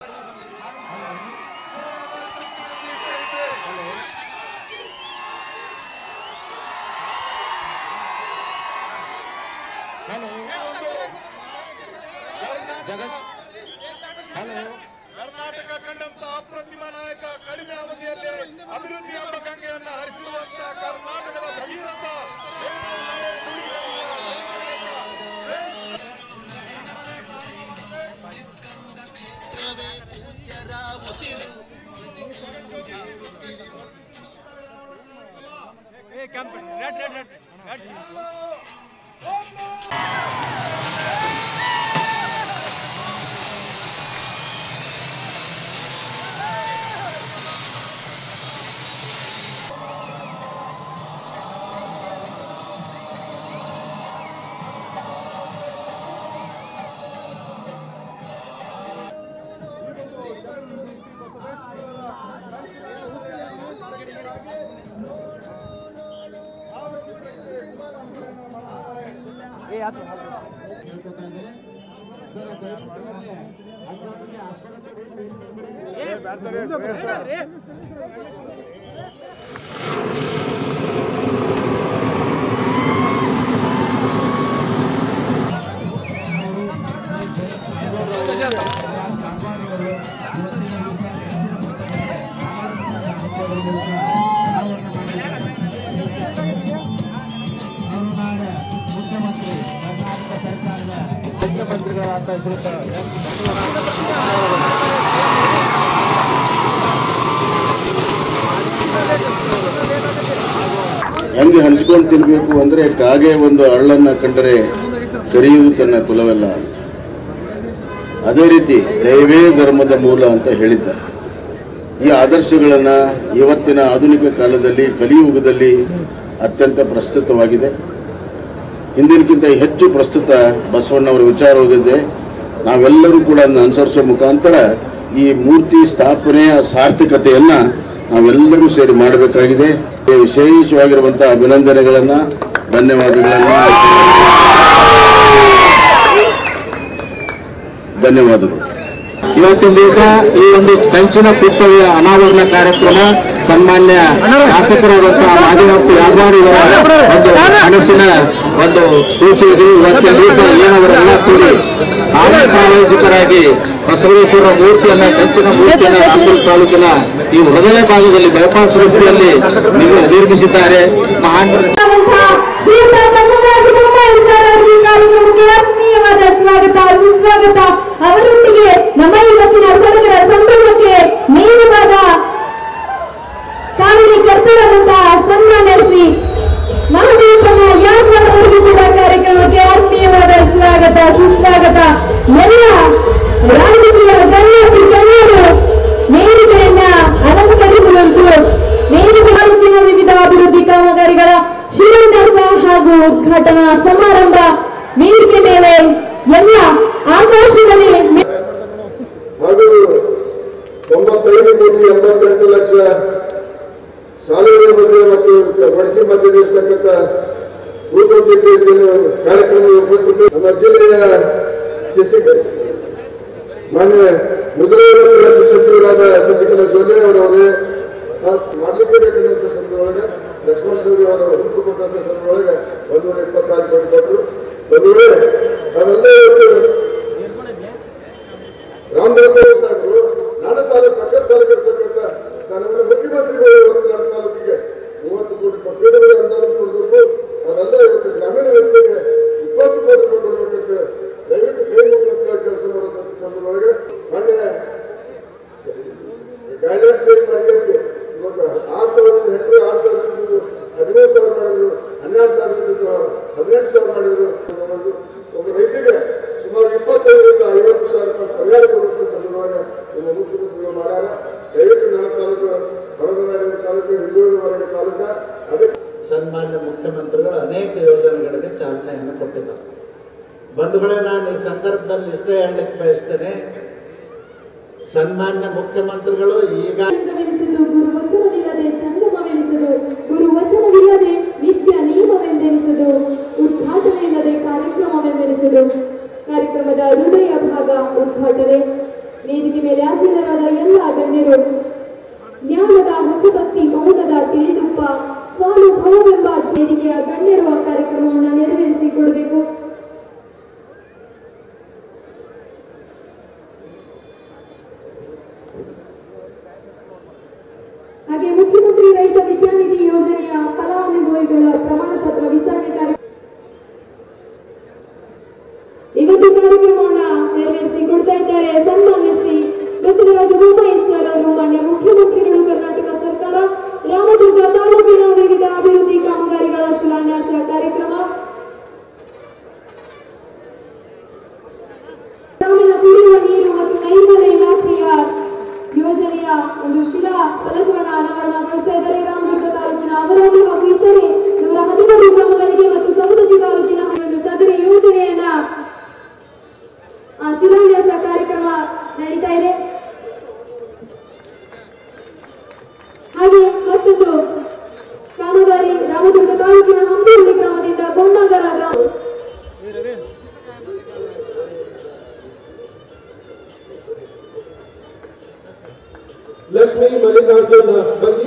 ಜಗತ್ hello Karnataka ಕಂಡಂತ ಅಪ್ರತಿಮ ನಾಯಕ ಕಡಿಮೆ ಅವಧಿಯಲ್ಲಿ ಅಭಿವೃದ್ಧಿ ಎಂಬ ಗಂಗೆಯನ್ನ ಹರಿಸಿರುವಂತ ಕರ್ನಾಟಕದ ಭಗೀರಥ ಮುಖ್ಯಮಂತ್ರಿಗಳಾದ ಶ್ರೀಯುತ ಹೆಂಗೆ ಹಂಚ್ಕೊಂಡು ತಿನ್ಬೇಕು ಅಂದ್ರೆ ಕಾಗೆ ಒಂದು ಅರಳನ್ನ ಕಂಡರೆ ಕರೆಯುವುದು ತನ್ನ ಕುಲವಲ್ಲ ಅದೇ ರೀತಿ ದೈವೇ ಧರ್ಮದ ಮೂಲ ಅಂತ ಹೇಳಿದ್ದಾರೆ ಈ ಆದರ್ಶಗಳನ್ನ ಇವತ್ತಿನ ಆಧುನಿಕ ಕಾಲದಲ್ಲಿ ಕಲಿಯುಗದಲ್ಲಿ ಅತ್ಯಂತ ಪ್ರಸ್ತುತವಾಗಿದೆ ಹಿಂದಿನಕ್ಕಿಂತ ಹೆಚ್ಚು ಪ್ರಸ್ತುತ ಬಸವಣ್ಣವರ ವಿಚಾರವಾಗಿದೆ ನಾವೆಲ್ಲರೂ ಕೂಡ ಅದನ್ನ ಅನುಸರಿಸೋ ಮುಖಾಂತರ ಈ ಮೂರ್ತಿ ಸ್ಥಾಪನೆಯ ಸಾರ್ಥಕತೆಯನ್ನ ನಾವೆಲ್ಲರೂ ಸೇರಿ ಮಾಡಬೇಕಾಗಿದೆ ಈ ವಿಶೇಷವಾಗಿರುವಂತಹ ಅಭಿನಂದನೆಗಳನ್ನ ಧನ್ಯವಾದಗಳನ್ನ ಧನ್ಯವಾದಗಳು ಇವತ್ತಿನ ದಿವಸ ಈ ಒಂದು ಕಂಚಿನ ಪುತ್ಥಳಿಯ ಅನಾವರಣ ಕಾರ್ಯಕ್ರಮ ಸನ್ಮಾನ್ಯ ಶಾಸಕರಾದಂತಹ ಮಾದಿನಪ್ಪ ಯಾದವಾಡಿಯವರ ಒಂದು ಮನಸ್ಸಿನ ಒಂದು ಕೂಸಿಗೆ ಇವತ್ತಿನ ದಿವಸ ಏನವರೆಲ್ಲ ಕೂಡಿ ಆಮೇಲೆ ಪ್ರಾಯೋಜಕರಾಗಿ ಬಸವೇಶ್ವರ ಮೂರ್ತಿಯನ್ನ ಕಂಚಿನ ಮೂರ್ತಿಯನ್ನ ರಾಮದುರ್ಗ ತಾಲೂಕಿನ ಈ ಹೃದಯ ಭಾಗದಲ್ಲಿ ಬೈಪಾಸ್ ರಸ್ತೆಯಲ್ಲಿ ನೀವು ನಿರ್ಮಿಸಿದ್ದಾರೆ ಮಹಾನ್ ಶ್ರೀಯುತ ಬಸವರಾಜ ಬೊಮ್ಮಾಯಿ ಸರ್ ಅವರಿಗೆ ಕಾರ್ಯಕ್ರಮಕ್ಕೆ ಆತ್ಮೀಯವಾದ ಸ್ವಾಗತ ಸುಸ್ವಾಗತ ಅವರೊಂದಿಗೆ ನಮ್ಮ ಇವತ್ತಿನ ಸಡಗರ ಸಂಭ್ರಮಕ್ಕೆ ನೇರವಾದ ಕಾರಣೀಕರ್ತರಾದಂತಹ ಸನ್ಮಾನ್ಯ ಶ್ರೀ ಮಹದೇವನ ಯಾದವ್ ಅವರಿಗೂ ಕೂಡ ಕಾರ್ಯಕ್ರಮಕ್ಕೆ ಆತ್ಮೀಯವಾದ ಸ್ವಾಗತ ಸುಸ್ವಾಗತ ಎಲ್ಲ ರಾಜಕೀಯ ಗಣ್ಯಾತಿ ಗಣ್ಯರು ವೇದಿಕೆಯನ್ನ ಅಲಂಕರಿಸುವಂತು ವೇದಿಕೆ ಮಾಡುತ್ತಿರುವ ವಿವಿಧ ಅಭಿವೃದ್ಧಿ ಕಾಮಗಾರಿಗಳ ಶಿಲಾನ್ಯಾಸ ಹಾಗೂ ಉದ್ಘಾಟನಾ ಸಮಾರಂಭ ವೇದಿಕೆ ಮೇಲೆ ಎಲ್ಲ ಆಕಾಶದಲ್ಲಿ ಮೆ- ಹಾಗೂ ತೊಂಬತ್ತೈದು ಕೋಟಿ ಎಂಬತ್ತೆಂಟು ಲಕ್ಷ ಶಾಲೆಗಳ ಮಧ್ಯೆ ಮತ್ತು ಬಡಿಸಿ ಮಧ್ಯದಲ್ಲಿರ್ತಕ್ಕಂಥ ಭೂತೋದ್ಯೋಗ ಕಾರ್ಯಕ್ರಮದ ಉಪಸ್ಥಿತಿ ನಮ್ಮ ಜಿಲ್ಲೆಯ ಶಿಕ್ಷಕರು ಮಾನ್ಯ ಮುಜರಾಯಿ ಮತ್ತು ರಾಜ್ಯ ಸಚಿವರಾದ ಶಶಿಕಲಾ ಜೊಲ್ಲೆ ಅವರವರೇ ಮಾಡಲಿಕ್ಕೆ ಬೇಕಾದಂಥ ಸಂದರ್ಭದೊಳಗೆ ಲಕ್ಷ್ಮಣ ಸವದಿ ಅವರ ಹುಟ್ಟು ಕೊಟ್ಟಂತ ಸಂದರ್ಭದೊಳಗೆ ಒಂದು ನೂರ ಇಪ್ಪತ್ತಾರು ಕೋಟಿ ಕೊಟ್ಟರು ಒಂದು ವೇಳೆ ಅವೆಲ್ಲ ಇವತ್ತು ರಾಮದೇವ ಸಾಹೇಬರು ನನ್ನ ತಾಲೂಕು ಪಕ್ಕದ ತಾಲೂಕು ಇರ್ತಕ್ಕಂಥ ಸನ್ಮಾನ್ಯ ಮುಖ್ಯಮಂತ್ರಿಗಳು ಇವತ್ತು ನನ್ನ ತಾಲೂಕಿಗೆ ಮೂವತ್ತು ಕೋಟಿ ಪಕ್ಕದಲ್ಲಿ ಅನುದಾನ ಕೊಡಬೇಕು ಅವೆಲ್ಲ ಇವತ್ತು ಗ್ರಾಮೀಣ ವ್ಯವಸ್ಥೆಗೆ ಇಪ್ಪತ್ತು ಕೋಟಿ ಕೊಡಬೇಕಂತ ದಯವಿಟ್ಟು ಕೈ ಮುಖಾಂತರ ಕೆಲಸ ಮಾಡೋದಂತ ಸಂದರ್ಭದೊಳಗೆ ಮೊನ್ನೆ ಗೈಡ್ಲೈನ್ಸ್ ಚೇಂಜ್ ಮಾಡಿಸಿ ಇವತ್ತು ಆರು ಸಾವಿರ ಹೆಕ್ಟೇರ್ ಆರು ಸಾವಿರ ಇದ್ದಿದ್ದು ಹದಿಮೂರು ಸಾವಿರ ಮಾಡಿದ್ರು ಹನ್ನೆರಡು ಸಾವಿರ ಇದ್ದಿದ್ದು ಹದಿನೆಂಟು ಸಾವಿರ ಮಾಡಿದ್ರು ಒಬ್ಬ ರೈತಿಗೆ ಸುಮಾರು ಇಪ್ಪತ್ತೈದರಿಂದ ಐವತ್ತು ಸಾವಿರ ರೂಪಾಯಿ ಪರಿಹಾರ ಕೊಡುವಂತ ಸಂದರ್ಭವಾಗ ನಮ್ಮ ಮುಖ್ಯಮಂತ್ರಿಗಳು ಮಾಡ್ಯಾರ ದಯವಿಟ್ಟು ನನ್ನ ತಾಲೂಕು ಹೊರಗನಾಡಿನ ತಾಲೂಕು ಹಿಂದುಳಿದ ತಾಲೂಕು ಅದಕ್ಕೆ ಸನ್ಮಾನ್ಯ ಮುಖ್ಯಮಂತ್ರಿಗಳು ಅನೇಕ ಯೋಜನೆಗಳಿಗೆ ಚಾಲನೆಯನ್ನು ಕೊಟ್ಟಿದ್ದಾರೆ ಬಂಧುಗಳೇ ನಾನು ಈ ಸಂದರ್ಭದಲ್ಲಿ ಇಷ್ಟೇ ಹೇಳಲಿಕ್ಕೆ ಬಯಸ್ತೇನೆ ಸನ್ಮಾನ್ಯ ಮುಖ್ಯಮಂತ್ರಿಗಳು ಈಗ ಲಿಂಗವೆನಿಸಿದು ಗುರುವಚನವಿಲ್ಲದೆ ಚಂದಮವೆನಿಸದು ಗುರುವಚನವಿಲ್ಲದೆ ನಿತ್ಯ ನಿಯಮವೆಂದೆನಿಸದು ಉದ್ಘಾಟನೆ ಇಲ್ಲದೆ ಕಾರ್ಯಕ್ರಮವೆಂದೆನಿಸದು ಕಾರ್ಯಕ್ರಮದ ಹೃದಯ ಭಾಗ ಉದ್ಘಾಟನೆ ವೇದಿಕೆ ಮೇಲೆ ಆಸೀನರಾದ ಎಲ್ಲ ಗಣ್ಯರು ಜ್ಞಾನದ ಹೊಸಭಕ್ತಿ ಮೌನದ ತಿಳಿದುಪ್ಪ ಸ್ವಾನುಭವವೆಂಬ ವೇದಿಕೆಯ ಗಣ್ಯರು ಆ ಕಾರ್ಯಕ್ರಮವನ್ನು ನೆರವೇರಿಸಿಕೊಡಬೇಕು ಹಾಗೆ ಮುಖ್ಯಮಂತ್ರಿ ರೈತ ವಿದ್ಯಾನಿಧಿ ಯೋಜನೆಯ ಫಲಾನುಭವಿಗಳ ಪ್ರಮಾಣ ಪತ್ರ ವಿತರಣೆ ಕಾರ್ಯಕ್ರಮ ಇವತ್ತು ಕಾರ್ಯಕ್ರಮವನ್ನ ನೆರವೇರಿಸಿಕೊಡ್ತಾ ಇದ್ದಾರೆ ಸನ್ಮಾನ್ಯ ಶ್ರೀ ಬಸವರಾಜ ಬೊಮ್ಮಾಯಿ ಸರ್ ಅವರು ಮಾನ್ಯ ಮುಖ್ಯಮಂತ್ರಿಗಳು ಕರ್ನಾಟಕ ಸರ್ಕಾರ ರಾಮದುರ್ಗ ತಾಲೂಕಿನ ವಿವಿಧ ಅಭಿವೃದ್ಧಿ ಕಾಮಗಾರಿಗಳ ಶಿಲಾನ್ಯಾಸ ಕಾರ್ಯಕ್ರಮ ಗ್ರಾಮೀಣ ಕುಡಿಯುವ ನೀರು ಮತ್ತು ನೈರ್ಮಲ್ಯ ಇಲಾಖೆಯ ಯೋಜನೆಯ ಒಂದು ಶಿಲಾ ಫಲಕವನ್ನ ಅನಾವರಣಗೊಳಿಸ್ತಾ ಇದ್ದಾರೆ ರಾಮದುರ್ಗ ತಾಲೂಕಿನ ಅವರಾದಿ ಹಾಗೂ ಇತರೆ ನೂರ ಹದಿಮೂರು ಗ್ರಾಮಗಳಿಗೆ ಮತ್ತು ಸವದತ್ತಿ ತಾಲೂಕಿನ ಒಂದು ಸದರಿ ಯೋಜನೆಯನ್ನ ಆ ಶಿಲಾನ್ಯಾಸ ಕಾರ್ಯಕ್ರಮ ನಡೀತಾ ಇದೆ ಹಾಗೆ ಮತ್ತೊಂದು ಕಾಮಗಾರಿ ರಾಮದುರ್ಗ ತಾಲೂಕಿನ ಹಂಪುರ್ಲಿ ಗ್ರಾಮದಿಂದ ಗೊಂಡಾಗರ ಗ್ರಾಮ ಲಕ್ಷ್ಮೀ ಮಲ್ಲಿಕಾರ್ಜುನ ಬಗ್ಗಿ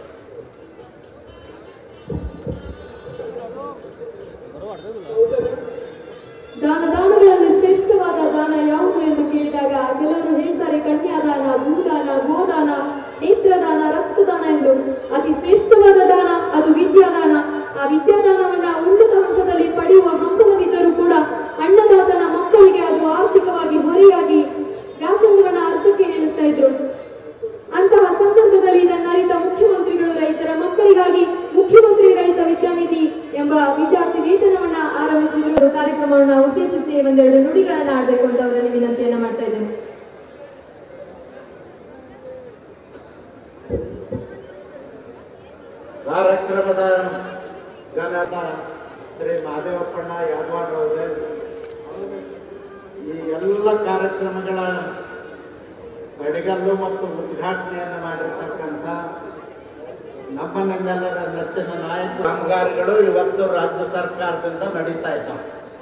ದಾನ ದಾನಗಳಲ್ಲಿ ಶ್ರೇಷ್ಠವಾದ ದಾನ ಯಾವುದು ಎಂದು ಕೇಳಿದಾಗ ಕೆಲವರು ಹೇಳ್ತಾರೆ ಕನ್ಯಾದಾನ ಭೂದಾನ ಗೋದಾನ ನೇತ್ರದಾನ ರಕ್ತದಾನ ಎಂದು ಅತಿ ಶ್ರೇಷ್ಠವಾದ ದಾನ ಅದು ವಿದ್ಯಾದಾನ ಆ ವಿದ್ಯಾದಾನವನ್ನ ಉನ್ನತ ಹಂತದಲ್ಲಿ ಪಡೆಯುವ ಹಂಬಲವಿದ್ದರೂ ಕೂಡ ಅಣ್ಣದಾತನ ಮಕ್ಕಳಿಗೆ ಅದು ಆರ್ಥಿಕವಾಗಿ ಹೊರೆಯಾಗಿ ವ್ಯಾಸಂಗವನ್ನ ಅರ್ಥಕ್ಕೆ ನಿಲ್ಲಿಸ್ತಾ ಇದ್ರು ಅಂತಹ ಸಂದರ್ಭದಲ್ಲಿ ಇದನ್ನ ಅರಿತ ಮುಖ್ಯಮಂತ್ರಿಗಳು ರೈತರ ಮಕ್ಕಳಿಗಾಗಿ ಮುಖ್ಯಮಂತ್ರಿ ರೈತ ವಿದ್ಯಾನಿಧಿ ಎಂಬ ವಿದ್ಯಾರ್ಥಿ ವೇತನವನ್ನ ಆರಂಭಿಸಿದರು ಕಾರ್ಯಕ್ರಮವನ್ನ ಉದ್ದೇಶಿಸಿ ಒಂದೆರಡು ನುಡಿಗಳನ್ನ ಆಡಬೇಕು ಅಂತ ಅವರಲ್ಲಿ ವಿನಂತಿಯನ್ನ ಮಾಡ್ತಾ ಇದ್ದೇನೆ ಕಾರ್ಯಕ್ರಮದ ಗಣದ ಶ್ರೀ ಮಹದೇವಪ್ಪಣ್ಣ ಯಾದವಾಡ್ ಅವರೇ ಈ ಎಲ್ಲ ಕಾರ್ಯಕ್ರಮಗಳ ಬಡಿಗಲ್ಲು ಮತ್ತು ಉದ್ಘಾಟನೆಯನ್ನು ಮಾಡಿರ್ತಕ್ಕಂಥ ನಮ್ಮ ನಮ್ಮೆಲ್ಲರ ನೆಚ್ಚಿನ ನಾಯಕ ಕಾಮಗಾರಿಗಳು ಇವತ್ತು ರಾಜ್ಯ ಸರ್ಕಾರದಿಂದ ನಡೀತಾ ಇದ್ದಾವೆ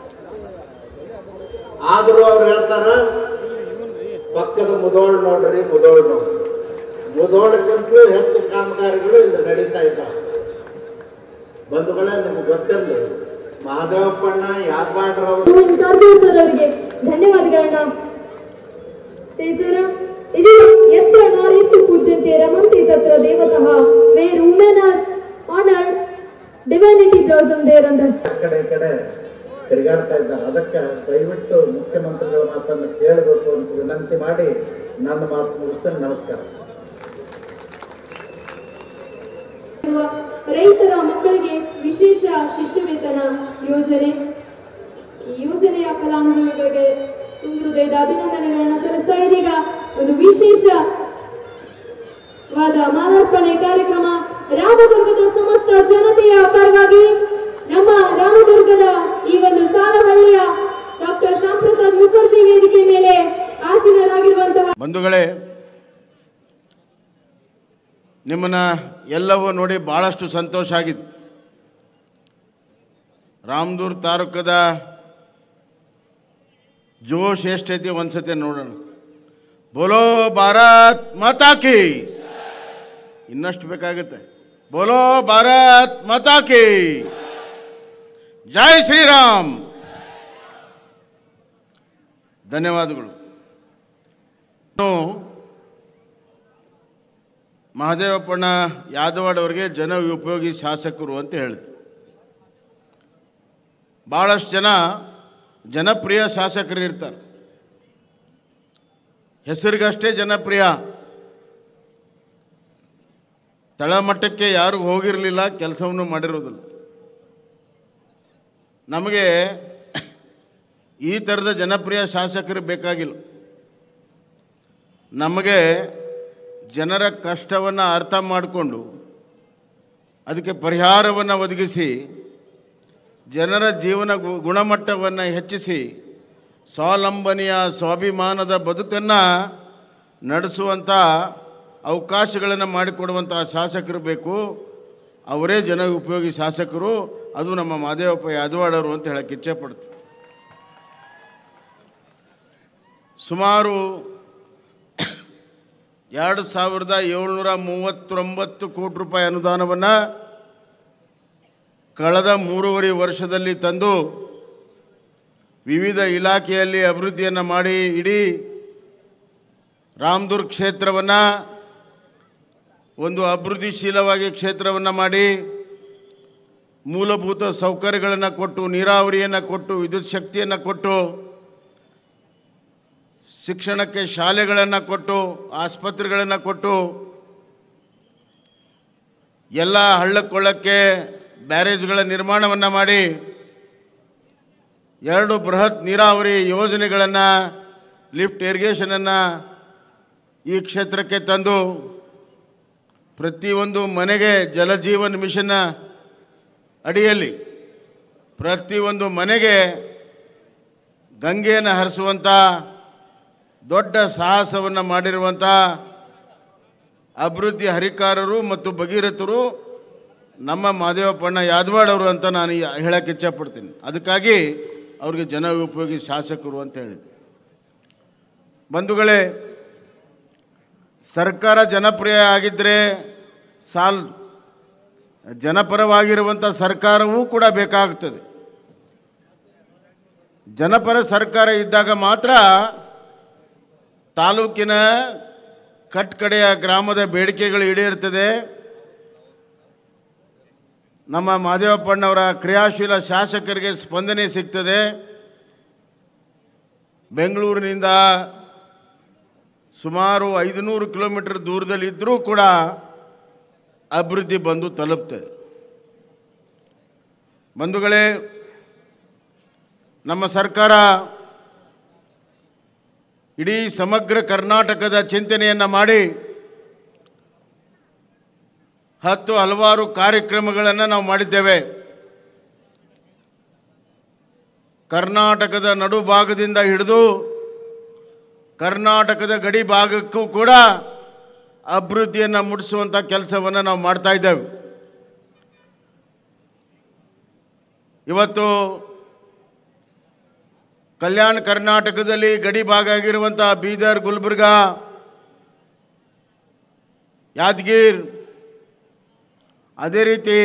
ಆದರೂ ಅವ್ರು ಹೇಳ್ತಾರ ಪಕ್ಕದ ಮುದೋಳ್ ನೋಡ್ರಿ ಮುದೋಳ್ ನೋಡ್ರಿ ಮುದೋಳಕ್ಕಿಂತಲೂ ಹೆಚ್ಚು ಕಾಮಗಾರಿಗಳು ಇಲ್ಲಿ ನಡೀತಾ ಇದ್ದಾವೆ ಬಂಧುಗಳೇ ನಿಮ್ಗೆ ಗೊತ್ತಿರಲಿ ಮಹದೇವಪ್ಪಣ್ಣ ಯಾದವಾಡ್ರವರು ಗೋವಿಂದ್ ಕಾರಜೋಳ ಸರ್ ಅವರಿಗೆ ಧನ್ಯವಾದಗಳನ್ನ ತಿಳಿಸೋಣ ಇದು ಯತ್ರ ನಾರೀಸ್ತು ಪೂಜ್ಯಂತೆ ರಮಂತಿ ತತ್ರ ದೇವತಃ where women are honoured divinity blossom there ಅಂತ ಆ ಕಡೆ ಈ ಕಡೆ ತಿರುಗಾಡ್ತಾ ಇದ್ದಾರೆ ಅದಕ್ಕೆ ದಯವಿಟ್ಟು ಮುಖ್ಯಮಂತ್ರಿಗಳ ಮಾತನ್ನು ಕೇಳಬೇಕು ಅಂತ ವಿನಂತಿ ಮಾಡಿ ನನ್ನ ಮಾತು ಮುಗಿಸ್ತೇನೆ ನಮಸ್ಕಾರ ಇರುವ ರೈತರ ಮಕ್ಕಳಿಗೆ ವಿಶೇಷ ಶಿಷ್ಯ ವೇತನ ಯೋಜನೆ ಈ ಯೋಜನೆಯ ಫಲಾನುಭವಿಗಳಿಗೆ ತುಂಬ ಹೃದಯದ ಅಭಿನಂದನೆಗಳನ್ನ ಸಲ್ಲಿಸ್ತಾ ಇದೀಗ ಒಂದು ವಿಶೇಷವಾದ ಮಾಲಾರ್ಪಣೆ ಕಾರ್ಯಕ್ರಮ ರಾಮದುರ್ಗದ ಸಮಸ್ತ ಜನತೆಯ ಪರವಾಗಿ ನಮ್ಮ ರಾಮದುರ್ಗದ ಈ ಒಂದು ಸಾಲಹಳ್ಳಿಯ ಡಾಕ್ಟರ್ ಶ್ಯಾಮ್ ಪ್ರಸಾದ್ ಮುಖರ್ಜಿ ವೇದಿಕೆ ಮೇಲೆ ಆಸೀನರಾಗಿರುವಂತಹ ಬಂಧುಗಳೇ ನಿಮ್ಮನ್ನ ಎಲ್ಲವೂ ನೋಡಿ ಭಾಳಷ್ಟು ಸಂತೋಷ ಆಗಿದೆ ರಾಮದೂರ್ ತಾಲೂಕದ ಜೋಶ್ ಎಷ್ಟೈತಿ ಒಂದ್ಸತಿ ನೋಡೋಣ ಬೋಲೋ ಭಾರತ್ ಮಾತಾ ಕಿ ಇನ್ನಷ್ಟು ಬೇಕಾಗುತ್ತೆ ಬೋಲೋ ಭಾರತ್ ಮಾತಾ ಕಿ ಜೈ ಶ್ರೀರಾಮ್ ಧನ್ಯವಾದಗಳು ನಾನು ಮಹದೇವಪ್ಪಣ್ಣ ಯಾದವಾಡ್ ಅವರಿಗೆ ಜನ ಉಪಯೋಗಿ ಶಾಸಕರು ಅಂತ ಹೇಳಿದೆ ಭಾಳಷ್ಟು ಜನ ಜನಪ್ರಿಯ ಶಾಸಕರು ಇರ್ತಾರೆ ಹೆಸರಿಗಷ್ಟೇ ಜನಪ್ರಿಯ ತಳಮಟ್ಟಕ್ಕೆ ಯಾರು ಹೋಗಿರಲಿಲ್ಲ ಕೆಲಸವನ್ನು ಮಾಡಿರೋದಿಲ್ಲ ನಮಗೆ ಈ ಥರದ ಜನಪ್ರಿಯ ಶಾಸಕರು ಬೇಕಾಗಿಲ್ಲ ನಮಗೆ ಜನರ ಕಷ್ಟವನ್ನು ಅರ್ಥ ಮಾಡಿಕೊಂಡು ಅದಕ್ಕೆ ಪರಿಹಾರವನ್ನು ಒದಗಿಸಿ ಜನರ ಜೀವನ ಗು- ಗುಣಮಟ್ಟವನ್ನು ಹೆಚ್ಚಿಸಿ ಸ್ವಾವಲಂಬನೆಯ ಸ್ವಾಭಿಮಾನದ ಬದುಕನ್ನು ನಡೆಸುವಂಥ ಅವಕಾಶಗಳನ್ನು ಮಾಡಿಕೊಡುವಂಥ ಶಾಸಕರು ಬೇಕು ಅವರೇ ಜನ ಉಪಯೋಗಿ ಶಾಸಕರು ಅದು ನಮ್ಮ ಮಾದೇವಪ್ಪ ಯಾದವಾಡವರು ಅಂತ ಹೇಳಕ್ಕೆ ಇಚ್ಛೆ ಪಡ್ತೀನಿ ಸುಮಾರು ಎರಡು ಸಾವಿರದ ಏಳ್ನೂರ ಮೂವತ್ತೊಂಬತ್ತು ಕೋಟಿ ರೂಪಾಯಿ ಅನುದಾನವನ್ನು ಕಳೆದ ಮೂರುವರೆ ವರ್ಷದಲ್ಲಿ ತಂದು ವಿವಿಧ ಇಲಾಖೆಯಲ್ಲಿ ಅಭಿವೃದ್ಧಿಯನ್ನು ಮಾಡಿ ಇಡೀ ರಾಮದುರ್ಗ್ ಕ್ಷೇತ್ರವನ್ನು ಒಂದು ಅಭಿವೃದ್ಧಿಶೀಲವಾಗಿ ಕ್ಷೇತ್ರವನ್ನು ಮಾಡಿ ಮೂಲಭೂತ ಸೌಕರ್ಯಗಳನ್ನು ಕೊಟ್ಟು ನೀರಾವರಿಯನ್ನು ಕೊಟ್ಟು ವಿದ್ಯುತ್ ಶಕ್ತಿಯನ್ನು ಕೊಟ್ಟು ಶಿಕ್ಷಣಕ್ಕೆ ಶಾಲೆಗಳನ್ನು ಕೊಟ್ಟು ಆಸ್ಪತ್ರೆಗಳನ್ನು ಕೊಟ್ಟು ಎಲ್ಲ ಹಳ್ಳಕೊಳ್ಳಕ್ಕೆ ಬ್ಯಾರೇಜ್ಗಳ ನಿರ್ಮಾಣವನ್ನು ಮಾಡಿ ಎರಡು ಬೃಹತ್ ನೀರಾವರಿ ಯೋಜನೆಗಳನ್ನು ಲಿಫ್ಟ್ ಇರಿಗೇಷನನ್ನು ಈ ಕ್ಷೇತ್ರಕ್ಕೆ ತಂದು ಪ್ರತಿಯೊಂದು ಮನೆಗೆ ಜಲಜೀವನ್ ಮಿಷನ್ನ ಅಡಿಯಲ್ಲಿ ಪ್ರತಿಯೊಂದು ಮನೆಗೆ ಗಂಗೆಯನ್ನು ಹರಿಸುವಂಥ ದೊಡ್ಡ ಸಾಹಸವನ್ನು ಮಾಡಿರುವಂಥ ಅಭಿವೃದ್ಧಿ ಹರಿಕಾರರು ಮತ್ತು ಭಗೀರಥರು ನಮ್ಮ ಮಾದೇವಪ್ಪಣ್ಣ ಯಾದವಾಡ್ ಅವರು ಅಂತ ನಾನು ಈ- ಹೇಳಕ್ಕೆ ಇಚ್ಛಪಡ್ತೀನಿ ಅದಕ್ಕಾಗಿ ಅವ್ರಿಗೆ ಜನ ಉಪಯೋಗಿ ಶಾಸಕರು ಅಂತ ಹೇಳಿದೆ ಬಂಧುಗಳೇ ಸರ್ಕಾರ ಜನಪ್ರಿಯ ಆಗಿದ್ದರೆ ಸಾಲ್ ಜನಪರವಾಗಿರುವಂಥ ಸರ್ಕಾರವೂ ಕೂಡ ಬೇಕಾಗ್ತದೆ ಜನಪರ ಸರ್ಕಾರ ಇದ್ದಾಗ ಮಾತ್ರ ತಾಲೂಕಿನ ಕಟ್ಕಡೆಯ ಗ್ರಾಮದ ಬೇಡಿಕೆಗಳು ಈಡೇರ್ತದೆ ನಮ್ಮ ಮಾದೇವಪ್ಪಣ್ಣವರ ಕ್ರಿಯಾಶೀಲ ಶಾಸಕರಿಗೆ ಸ್ಪಂದನೆ ಸಿಗ್ತದೆ ಬೆಂಗಳೂರಿನಿಂದ ಸುಮಾರು ಐದುನೂರು ಕಿಲೋಮೀಟರ್ ದೂರದಲ್ಲಿದ್ದರೂ ಕೂಡ ಅಭಿವೃದ್ಧಿ ಬಂದು ತಲುಪ್ತದೆ ಬಂಧುಗಳೇ ನಮ್ಮ ಸರ್ಕಾರ ಇಡೀ ಸಮಗ್ರ ಕರ್ನಾಟಕದ ಚಿಂತನೆಯನ್ನು ಮಾಡಿ ಹತ್ತು ಹಲವಾರು ಕಾರ್ಯಕ್ರಮಗಳನ್ನು ನಾವು ಮಾಡಿದ್ದೇವೆ ಕರ್ನಾಟಕದ ನಡು ಭಾಗದಿಂದ ಹಿಡಿದು ಕರ್ನಾಟಕದ ಗಡಿ ಭಾಗಕ್ಕೂ ಕೂಡ ಅಭಿವೃದ್ಧಿಯನ್ನು ಮುಟ್ಟಿಸುವಂಥ ಕೆಲಸವನ್ನು ನಾವು ಮಾಡ್ತಾ ಇದ್ದೇವೆ ಇವತ್ತು ಕಲ್ಯಾಣ ಕರ್ನಾಟಕದಲ್ಲಿ ಗಡಿ ಭಾಗ ಆಗಿರುವಂಥ ಬೀದರ್ ಗುಲ್ಬರ್ಗಾ ಯಾದಗಿರ್ ಅದೇ ರೀತಿ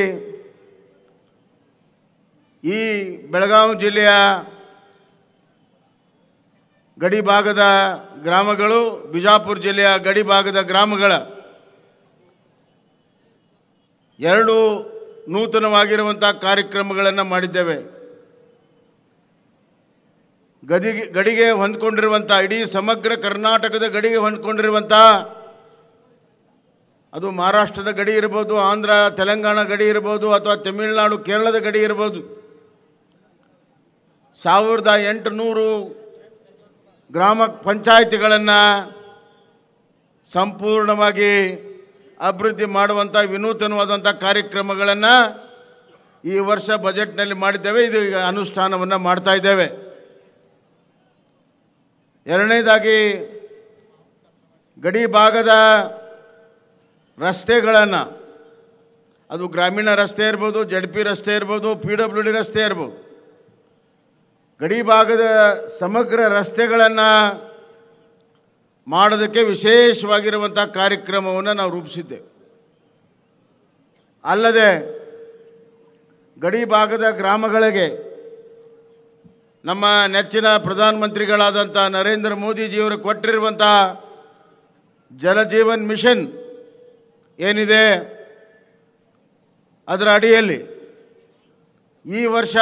ಈ ಬೆಳಗಾವಿ ಜಿಲ್ಲೆಯ ಗಡಿ ಭಾಗದ ಗ್ರಾಮಗಳು ಬಿಜಾಪುರ ಜಿಲ್ಲೆಯ ಗಡಿ ಭಾಗದ ಗ್ರಾಮಗಳ ಎರಡು ನೂತನವಾಗಿರುವಂಥ ಕಾರ್ಯಕ್ರಮಗಳನ್ನು ಮಾಡಿದ್ದೇವೆ ಗದಿಗೆ ಗಡಿಗೆ ಹೊಂದ್ಕೊಂಡಿರುವಂಥ ಇಡೀ ಸಮಗ್ರ ಕರ್ನಾಟಕದ ಗಡಿಗೆ ಹೊಂದ್ಕೊಂಡಿರುವಂಥ ಅದು ಮಹಾರಾಷ್ಟ್ರದ ಗಡಿ ಇರ್ಬೋದು ಆಂಧ್ರ ತೆಲಂಗಾಣ ಗಡಿ ಇರ್ಬೋದು ಅಥವಾ ತಮಿಳುನಾಡು ಕೇರಳದ ಗಡಿ ಇರ್ಬೋದು ಸಾವಿರದ ಎಂಟುನೂರು ಗ್ರಾಮ ಪಂಚಾಯಿತಿಗಳನ್ನು ಸಂಪೂರ್ಣವಾಗಿ ಅಭಿವೃದ್ಧಿ ಮಾಡುವಂಥ ವಿನೂತನವಾದಂಥ ಕಾರ್ಯಕ್ರಮಗಳನ್ನು ಈ ವರ್ಷ ಬಜೆಟ್ನಲ್ಲಿ ಮಾಡಿದ್ದೇವೆ ಇದು ಈಗ ಅನುಷ್ಠಾನವನ್ನು ಮಾಡ್ತಾ ಇದ್ದೇವೆ ಎರಡನೇದಾಗಿ ಗಡಿ ಭಾಗದ ರಸ್ತೆಗಳನ್ನು ಅದು ಗ್ರಾಮೀಣ ರಸ್ತೆ ಇರ್ಬೋದು ಜಡ್ ಪಿ ರಸ್ತೆ ಇರ್ಬೋದು ಪಿ ಡಬ್ಲ್ಯೂ ಡಿ ರಸ್ತೆ ಇರ್ಬೋದು ಗಡಿ ಭಾಗದ ಸಮಗ್ರ ರಸ್ತೆಗಳನ್ನು ಮಾಡೋದಕ್ಕೆ ವಿಶೇಷವಾಗಿರುವಂಥ ಕಾರ್ಯಕ್ರಮವನ್ನು ನಾವು ರೂಪಿಸಿದ್ದೇವೆ ಅಲ್ಲದೆ ಗಡಿ ಭಾಗದ ಗ್ರಾಮಗಳಿಗೆ ನಮ್ಮ ನೆಚ್ಚಿನ ಪ್ರಧಾನಮಂತ್ರಿಗಳಾದಂಥ ನರೇಂದ್ರ ಮೋದಿಜಿಯವರು ಕೊಟ್ಟಿರುವಂಥ ಜಲಜೀವನ್ ಮಿಷನ್ ಏನಿದೆ ಅದರ ಅಡಿಯಲ್ಲಿ ಈ ವರ್ಷ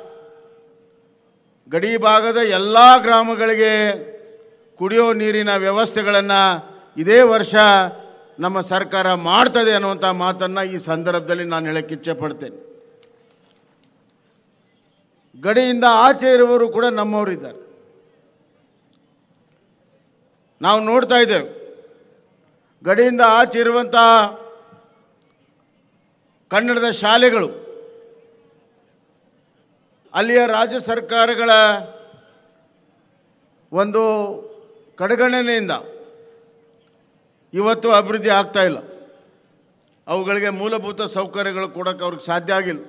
ಗಡಿ ಭಾಗದ ಎಲ್ಲ ಗ್ರಾಮಗಳಿಗೆ ಕುಡಿಯೋ ನೀರಿನ ವ್ಯವಸ್ಥೆಗಳನ್ನು ಇದೇ ವರ್ಷ ನಮ್ಮ ಸರ್ಕಾರ ಮಾಡ್ತದೆ ಅನ್ನುವಂಥ ಮಾತನ್ನು ಈ ಸಂದರ್ಭದಲ್ಲಿ ನಾನು ಹೇಳಕ್ಕೆ ಇಚ್ಛೆ ಪಡ್ತೇನೆ ಗಡಿಯಿಂದ ಆಚೆ ಇರುವವರು ಕೂಡ ನಮ್ಮವರಿದ್ದಾರೆ ನಾವು ನೋಡ್ತಾ ಇದ್ದೇವೆ ಗಡಿಯಿಂದ ಆಚೆ ಇರುವಂಥ ಕನ್ನಡದ ಶಾಲೆಗಳು ಅಲ್ಲಿಯ ರಾಜ್ಯ ಸರ್ಕಾರಗಳ ಒಂದು ಕಡೆಗಣನೆಯಿಂದ ಇವತ್ತು ಅಭಿವೃದ್ಧಿ ಆಗ್ತಾ ಇಲ್ಲ ಅವುಗಳಿಗೆ ಮೂಲಭೂತ ಸೌಕರ್ಯಗಳು ಕೊಡೋಕ್ಕೆ ಅವ್ರಿಗೆ ಸಾಧ್ಯ ಆಗಿಲ್ಲ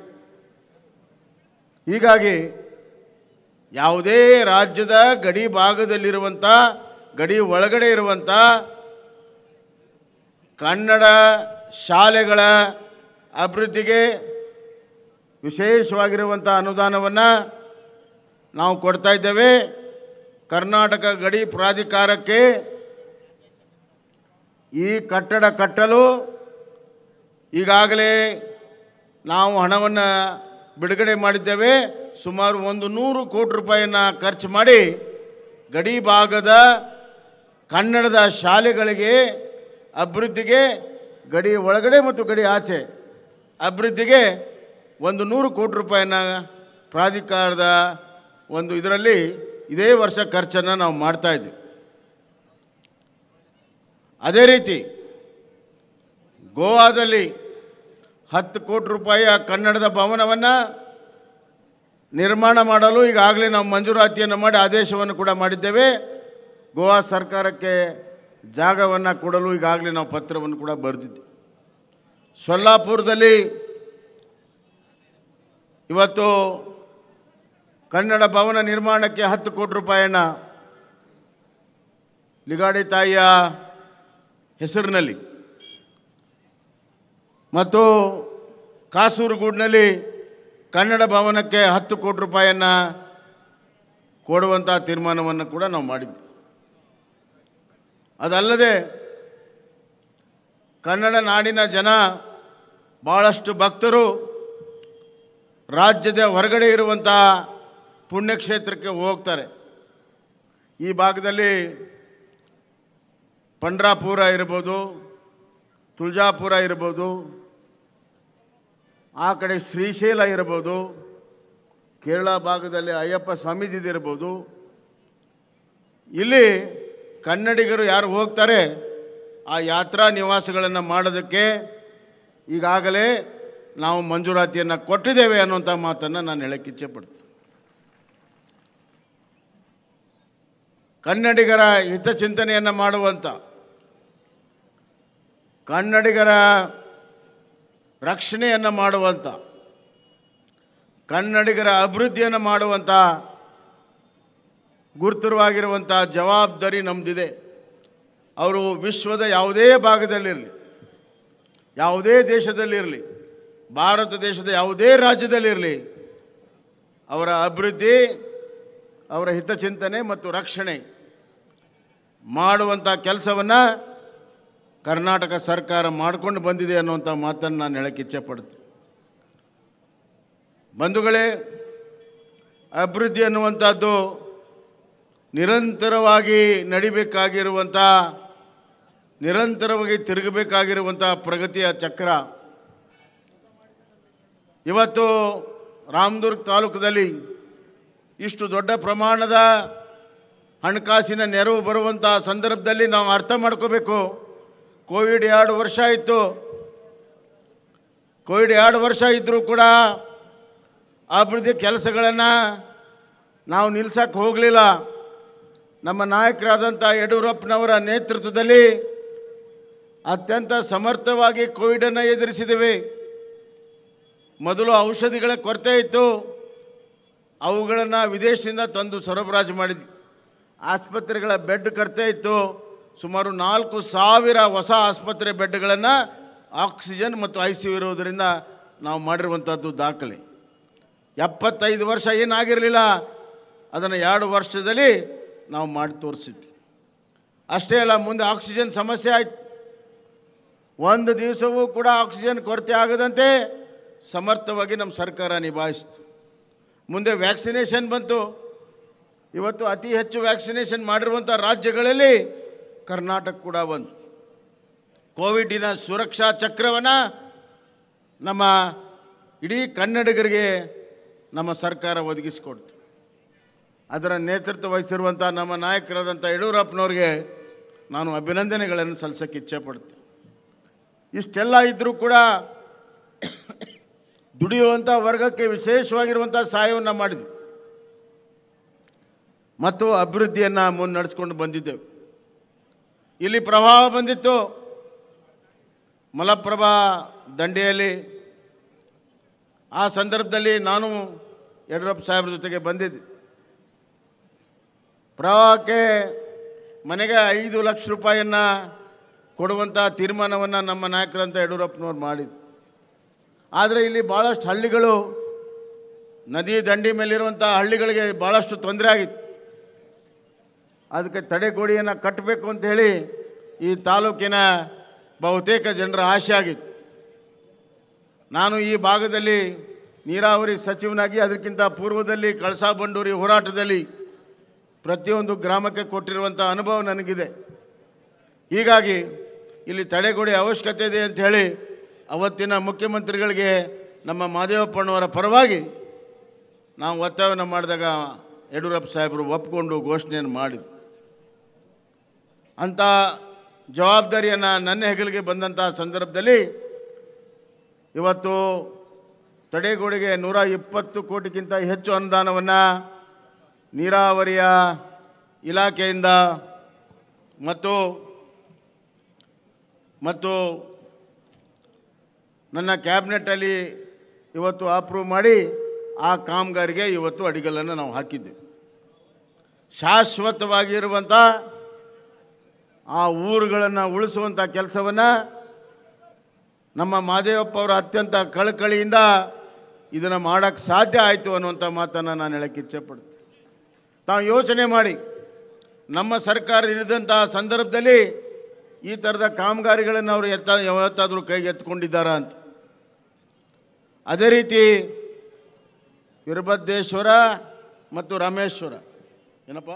ಹೀಗಾಗಿ ಯಾವುದೇ ರಾಜ್ಯದ ಗಡಿ ಭಾಗದಲ್ಲಿರುವಂಥ ಗಡಿ ಒಳಗಡೆ ಇರುವಂಥ ಕನ್ನಡ ಶಾಲೆಗಳ ಅಭಿವೃದ್ಧಿಗೆ ವಿಶೇಷವಾಗಿರುವಂಥ ಅನುದಾನವನ್ನು ನಾವು ಕೊಡ್ತಾ ಇದ್ದೇವೆ ಕರ್ನಾಟಕ ಗಡಿ ಪ್ರಾಧಿಕಾರಕ್ಕೆ ಈ ಕಟ್ಟಡ ಕಟ್ಟಲು ಈಗಾಗಲೇ ನಾವು ಹಣವನ್ನು ಬಿಡುಗಡೆ ಮಾಡಿದ್ದೇವೆ ಸುಮಾರು ಒಂದು ನೂರು ಕೋಟಿ ರೂಪಾಯಿಯನ್ನು ಖರ್ಚು ಮಾಡಿ ಗಡಿ ಭಾಗದ ಕನ್ನಡದ ಶಾಲೆಗಳಿಗೆ ಅಭಿವೃದ್ಧಿಗೆ ಗಡಿ ಒಳಗಡೆ ಮತ್ತು ಗಡಿ ಆಚೆ ಅಭಿವೃದ್ಧಿಗೆ ಒಂದು ನೂರು ಕೋಟಿ ರೂಪಾಯಿನ ಪ್ರಾಧಿಕಾರದ ಒಂದು ಇದರಲ್ಲಿ ಇದೇ ವರ್ಷ ಖರ್ಚನ್ನು ನಾವು ಮಾಡ್ತಾ ಇದ್ವಿ ಅದೇ ರೀತಿ ಗೋವಾದಲ್ಲಿ ಹತ್ತು ಕೋಟಿ ರೂಪಾಯಿಯ ಕನ್ನಡದ ಭವನವನ್ನು ನಿರ್ಮಾಣ ಮಾಡಲು ಈಗಾಗಲೇ ನಾವು ಮಂಜೂರಾತಿಯನ್ನು ಮಾಡಿ ಆದೇಶವನ್ನು ಕೂಡ ಮಾಡಿದ್ದೇವೆ ಗೋವಾ ಸರ್ಕಾರಕ್ಕೆ ಜಾಗವನ್ನು ಕೊಡಲು ಈಗಾಗಲೇ ನಾವು ಪತ್ರವನ್ನು ಕೂಡ ಬರೆದಿದ್ದೆ ಸೊಲ್ಲಾಪುರದಲ್ಲಿ ಇವತ್ತು ಕನ್ನಡ ಭವನ ನಿರ್ಮಾಣಕ್ಕೆ ಹತ್ತು ಕೋಟಿ ರೂಪಾಯಿಯನ್ನು ಲಿಗಾಡಿ ತಾಯಿಯ ಹೆಸರಿನಲ್ಲಿ ಮತ್ತು ಕಾಸೂರುಗೂಡಿನಲ್ಲಿ ಕನ್ನಡ ಭವನಕ್ಕೆ ಹತ್ತು ಕೋಟಿ ರೂಪಾಯಿಯನ್ನು ಕೊಡುವಂಥ ತೀರ್ಮಾನವನ್ನು ಕೂಡ ನಾವು ಮಾಡಿದ್ವಿ ಅದಲ್ಲದೆ ಕನ್ನಡ ನಾಡಿನ ಜನ ಭಾಳಷ್ಟು ಭಕ್ತರು ರಾಜ್ಯದ ಹೊರಗಡೆ ಇರುವಂಥ ಪುಣ್ಯಕ್ಷೇತ್ರಕ್ಕೆ ಹೋಗ್ತಾರೆ ಈ ಭಾಗದಲ್ಲಿ ಪಂಡ್ರಾಪುರ ಇರ್ಬೋದು ತುಳಜಾಪುರ ಇರ್ಬೋದು ಆ ಕಡೆ ಶ್ರೀಶೈಲ ಇರ್ಬೋದು ಕೇರಳ ಭಾಗದಲ್ಲಿ ಅಯ್ಯಪ್ಪ ಸ್ವಾಮೀಜಿದು ಇರ್ಬೋದು ಇಲ್ಲಿ ಕನ್ನಡಿಗರು ಯಾರು ಹೋಗ್ತಾರೆ ಆ ಯಾತ್ರಾ ನಿವಾಸಗಳನ್ನು ಮಾಡೋದಕ್ಕೆ ಈಗಾಗಲೇ ನಾವು ಮಂಜೂರಾತಿಯನ್ನು ಕೊಟ್ಟಿದ್ದೇವೆ ಅನ್ನುವಂಥ ಮಾತನ್ನು ನಾನು ಹೇಳಕ್ಕೆ ಇಚ್ಛೆಪಡ್ತೀನಿ ಕನ್ನಡಿಗರ ಹಿತಚಿಂತನೆಯನ್ನು ಮಾಡುವಂಥ ಕನ್ನಡಿಗರ ರಕ್ಷಣೆಯನ್ನು ಮಾಡುವಂಥ ಕನ್ನಡಿಗರ ಅಭಿವೃದ್ಧಿಯನ್ನು ಮಾಡುವಂಥ ಗುರುತರವಾಗಿರುವಂಥ ಜವಾಬ್ದಾರಿ ನಮ್ಮದಿದೆ ಅವರು ವಿಶ್ವದ ಯಾವುದೇ ಭಾಗದಲ್ಲಿರಲಿ ಯಾವುದೇ ದೇಶದಲ್ಲಿರಲಿ ಭಾರತ ದೇಶದ ಯಾವುದೇ ರಾಜ್ಯದಲ್ಲಿರಲಿ ಅವರ ಅಭಿವೃದ್ಧಿ ಅವರ ಹಿತಚಿಂತನೆ ಮತ್ತು ರಕ್ಷಣೆ ಮಾಡುವಂಥ ಕೆಲಸವನ್ನು ಕರ್ನಾಟಕ ಸರ್ಕಾರ ಮಾಡಿಕೊಂಡು ಬಂದಿದೆ ಅನ್ನುವಂಥ ಮಾತನ್ನು ನಾನು ಹೇಳಕ್ಕೆ ಇಚ್ಛೆಪಡ್ತೀನಿ ಬಂಧುಗಳೇ ಅಭಿವೃದ್ಧಿ ಅನ್ನುವಂಥದ್ದು ನಿರಂತರವಾಗಿ ನಡಿಬೇಕಾಗಿರುವಂಥ ನಿರಂತರವಾಗಿ ತಿರುಗಬೇಕಾಗಿರುವಂಥ ಪ್ರಗತಿಯ ಚಕ್ರ ಇವತ್ತು ರಾಮದುರ್ಗ್ ತಾಲೂಕದಲ್ಲಿ ಇಷ್ಟು ದೊಡ್ಡ ಪ್ರಮಾಣದ ಹಣಕಾಸಿನ ನೆರವು ಬರುವಂಥ ಸಂದರ್ಭದಲ್ಲಿ ನಾವು ಅರ್ಥ ಮಾಡ್ಕೋಬೇಕು ಕೋವಿಡ್ ಎರಡು ವರ್ಷ ಇತ್ತು ಕೋವಿಡ್ ಎರಡು ವರ್ಷ ಇದ್ದರೂ ಕೂಡ ಅಭಿವೃದ್ಧಿ ಕೆಲಸಗಳನ್ನು ನಾವು ನಿಲ್ಸಕ್ಕೆ ಹೋಗಲಿಲ್ಲ ನಮ್ಮ ನಾಯಕರಾದಂಥ ಯಡಿಯೂರಪ್ಪನವರ ನೇತೃತ್ವದಲ್ಲಿ ಅತ್ಯಂತ ಸಮರ್ಥವಾಗಿ ಕೋವಿಡನ್ನು ಎದುರಿಸಿದ್ದೇವೆ ಮೊದಲು ಔಷಧಿಗಳ ಕೊರತೆ ಇತ್ತು ಅವುಗಳನ್ನು ವಿದೇಶದಿಂದ ತಂದು ಸರಬರಾಜು ಮಾಡಿದ್ವಿ ಆಸ್ಪತ್ರೆಗಳ ಬೆಡ್ ಕೊರತೆ ಇತ್ತು ಸುಮಾರು ನಾಲ್ಕು ಸಾವಿರ ಹೊಸ ಆಸ್ಪತ್ರೆ ಬೆಡ್ಗಳನ್ನು ಆಕ್ಸಿಜನ್ ಮತ್ತು ಐ ಸಿ ಯು ಇರೋದರಿಂದ ನಾವು ಮಾಡಿರುವಂಥದ್ದು ದಾಖಲೆ ಎಪ್ಪತ್ತೈದು ವರ್ಷ ಏನಾಗಿರಲಿಲ್ಲ ಅದನ್ನು ಎರಡು ವರ್ಷದಲ್ಲಿ ನಾವು ಮಾಡಿ ತೋರಿಸಿದ್ವಿ ಅಷ್ಟೇ ಅಲ್ಲ ಮುಂದೆ ಆಕ್ಸಿಜನ್ ಸಮಸ್ಯೆ ಆಯ್ತು ಒಂದು ದಿವಸವೂ ಕೂಡ ಆಕ್ಸಿಜನ್ ಕೊರತೆ ಆಗದಂತೆ ಸಮರ್ಥವಾಗಿ ನಮ್ಮ ಸರ್ಕಾರ ನಿಭಾಯಿಸ್ತು ಮುಂದೆ ವ್ಯಾಕ್ಸಿನೇಷನ್ ಬಂತು ಇವತ್ತು ಅತಿ ಹೆಚ್ಚು ವ್ಯಾಕ್ಸಿನೇಷನ್ ಮಾಡಿರುವಂಥ ರಾಜ್ಯಗಳಲ್ಲಿ ಕರ್ನಾಟಕ ಕೂಡ ಬಂತು ಕೋವಿಡಿನ ಸುರಕ್ಷಾ ಚಕ್ರವನ್ನು ನಮ್ಮ ಇಡೀ ಕನ್ನಡಿಗರಿಗೆ ನಮ್ಮ ಸರ್ಕಾರ ಒದಗಿಸಿಕೊಡ್ತು ಅದರ ನೇತೃತ್ವ ವಹಿಸಿರುವಂಥ ನಮ್ಮ ನಾಯಕರಾದಂಥ ಯಡಿಯೂರಪ್ಪನವ್ರಿಗೆ ನಾನು ಅಭಿನಂದನೆಗಳನ್ನು ಸಲ್ಲಿಸೋಕ್ಕೆ ಇಚ್ಛೆಪಡ್ತೀನಿ ಇಷ್ಟೆಲ್ಲ ಇದ್ದರೂ ಕೂಡ ದುಡಿಯುವಂಥ ವರ್ಗಕ್ಕೆ ವಿಶೇಷವಾಗಿರುವಂಥ ಸಹಾಯವನ್ನು ಮಾಡಿದ್ವಿ ಮತ್ತು ಅಭಿವೃದ್ಧಿಯನ್ನು ಮುನ್ನಡೆಸ್ಕೊಂಡು ಬಂದಿದ್ದೆವು ಇಲ್ಲಿ ಪ್ರವಾಹ ಬಂದಿತ್ತು ಮಲಪ್ರಭಾ ದಂಡೆಯಲ್ಲಿ ಆ ಸಂದರ್ಭದಲ್ಲಿ ನಾನು ಯಡಿಯೂರಪ್ಪ ಸಾಹೇಬ್ರ ಜೊತೆಗೆ ಬಂದಿದ್ದೆ ಪ್ರವಾಹಕ್ಕೆ ಮನೆಗೆ ಐದು ಲಕ್ಷ ರೂಪಾಯಿಯನ್ನು ಕೊಡುವಂಥ ತೀರ್ಮಾನವನ್ನು ನಮ್ಮ ನಾಯಕರಂತ ಯಡಿಯೂರಪ್ಪನವ್ರು ಮಾಡಿದ್ರು ಆದರೆ ಇಲ್ಲಿ ಭಾಳಷ್ಟು ಹಳ್ಳಿಗಳು ನದಿ ದಂಡಿ ಮೇಲಿರುವಂಥ ಹಳ್ಳಿಗಳಿಗೆ ಭಾಳಷ್ಟು ತೊಂದರೆ ಆಗಿತ್ತು ಅದಕ್ಕೆ ತಡೆಗೋಡಿಯನ್ನು ಕಟ್ಟಬೇಕು ಅಂತೇಳಿ ಈ ತಾಲೂಕಿನ ಬಹುತೇಕ ಜನರ ಆಶೆ ಆಗಿತ್ತು ನಾನು ಈ ಭಾಗದಲ್ಲಿ ನೀರಾವರಿ ಸಚಿವನಾಗಿ ಅದಕ್ಕಿಂತ ಪೂರ್ವದಲ್ಲಿ ಕಳಸಾ ಬಂಡೂರಿ ಹೋರಾಟದಲ್ಲಿ ಪ್ರತಿಯೊಂದು ಗ್ರಾಮಕ್ಕೆ ಕೊಟ್ಟಿರುವಂಥ ಅನುಭವ ನನಗಿದೆ ಹೀಗಾಗಿ ಇಲ್ಲಿ ತಡೆಗೋಡೆ ಅವಶ್ಯಕತೆ ಇದೆ ಅಂತ ಹೇಳಿ ಅವತ್ತಿನ ಮುಖ್ಯಮಂತ್ರಿಗಳಿಗೆ ನಮ್ಮ ಮಾದೇವಪ್ಪನವರ ಪರವಾಗಿ ನಾವು ಒತ್ತಾಯವನ್ನು ಮಾಡಿದಾಗ ಯಡಿಯೂರಪ್ಪ ಸಾಹೇಬರು ಒಪ್ಪಿಕೊಂಡು ಘೋಷಣೆಯನ್ನು ಮಾಡಿದ್ರು ಅಂಥ ಜವಾಬ್ದಾರಿಯನ್ನು ನನ್ನ ಹೆಗಲಿಗೆ ಬಂದಂಥ ಸಂದರ್ಭದಲ್ಲಿ ಇವತ್ತು ತಡೆಗೋಡೆಗೆ ನೂರ ಇಪ್ಪತ್ತು ಕೋಟಿಗಿಂತ ಹೆಚ್ಚು ಅನುದಾನವನ್ನು ನೀರಾವರಿಯ ಇಲಾಖೆಯಿಂದ ಮತ್ತು ಮತ್ತು ನನ್ನ ಕ್ಯಾಬಿನೆಟ್ಟಲ್ಲಿ ಇವತ್ತು ಅಪ್ರೂವ್ ಮಾಡಿ ಆ ಕಾಮಗಾರಿಗೆ ಇವತ್ತು ಅಡಿಗಲ್ಲನ್ನು ನಾವು ಹಾಕಿದ್ದೇವೆ ಶಾಶ್ವತವಾಗಿರುವಂಥ ಆ ಊರುಗಳನ್ನು ಉಳಿಸುವಂಥ ಕೆಲಸವನ್ನು ನಮ್ಮ ಮಾದೇವಪ್ಪ ಅವರ ಅತ್ಯಂತ ಕಳಕಳಿಯಿಂದ ಇದನ್ನು ಮಾಡೋಕ್ಕೆ ಸಾಧ್ಯ ಆಯಿತು ಅನ್ನುವಂಥ ಮಾತನ್ನು ನಾನು ಹೇಳಕ್ಕೆ ಇಚ್ಛೆಪಡ್ತೀನಿ ತಾವು ಯೋಚನೆ ಮಾಡಿ ನಮ್ಮ ಸರ್ಕಾರ ಇರಿದಂಥ ಸಂದರ್ಭದಲ್ಲಿ ಈ ಥರದ ಕಾಮಗಾರಿಗಳನ್ನು ಅವರು ಎತ್ತ ಯಾವತ್ತಾದರೂ ಕೈಗೆ ಎತ್ಕೊಂಡಿದ್ದಾರಾ ಅಂತ ಅದೇ ರೀತಿ ವೀರಭದ್ರೇಶ್ವರ ಮತ್ತು ರಾಮೇಶ್ವರ ಏನಪ್ಪ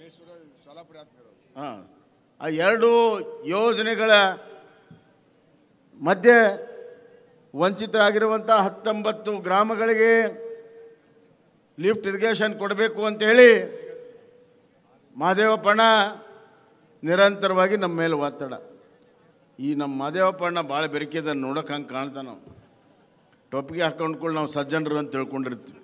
ಹಾಂ ಆ ಎರಡು ಯೋಜನೆಗಳ ಮಧ್ಯೆ ವಂಚಿತರಾಗಿರುವಂಥ ಹತ್ತೊಂಬತ್ತು ಗ್ರಾಮಗಳಿಗೆ ಲಿಫ್ಟ್ ಇರಿಗೇಷನ್ ಕೊಡಬೇಕು ಅಂತೇಳಿ ಮಹದೇವಪ್ಪಣ್ಣ ನಿರಂತರವಾಗಿ ನಮ್ಮ ಮೇಲೆ ಒತ್ತಡ ಈ ನಮ್ಮ ಮಹದೇವಪ್ಪಣ್ಣ ಭಾಳ ಬೆರಕಿದ ನೋಡೋಕೆ ಹಂಗೆ ಕಾಣ್ತಾನೆ ನಾವು ಟೊಪ್ಪಿಗೆ ಹಾಕೊಂಡ್ಕೊಂಡು ನಾವು ಸಜ್ಜನರು ಅಂತ ತಿಳ್ಕೊಂಡಿರ್ತೀವಿ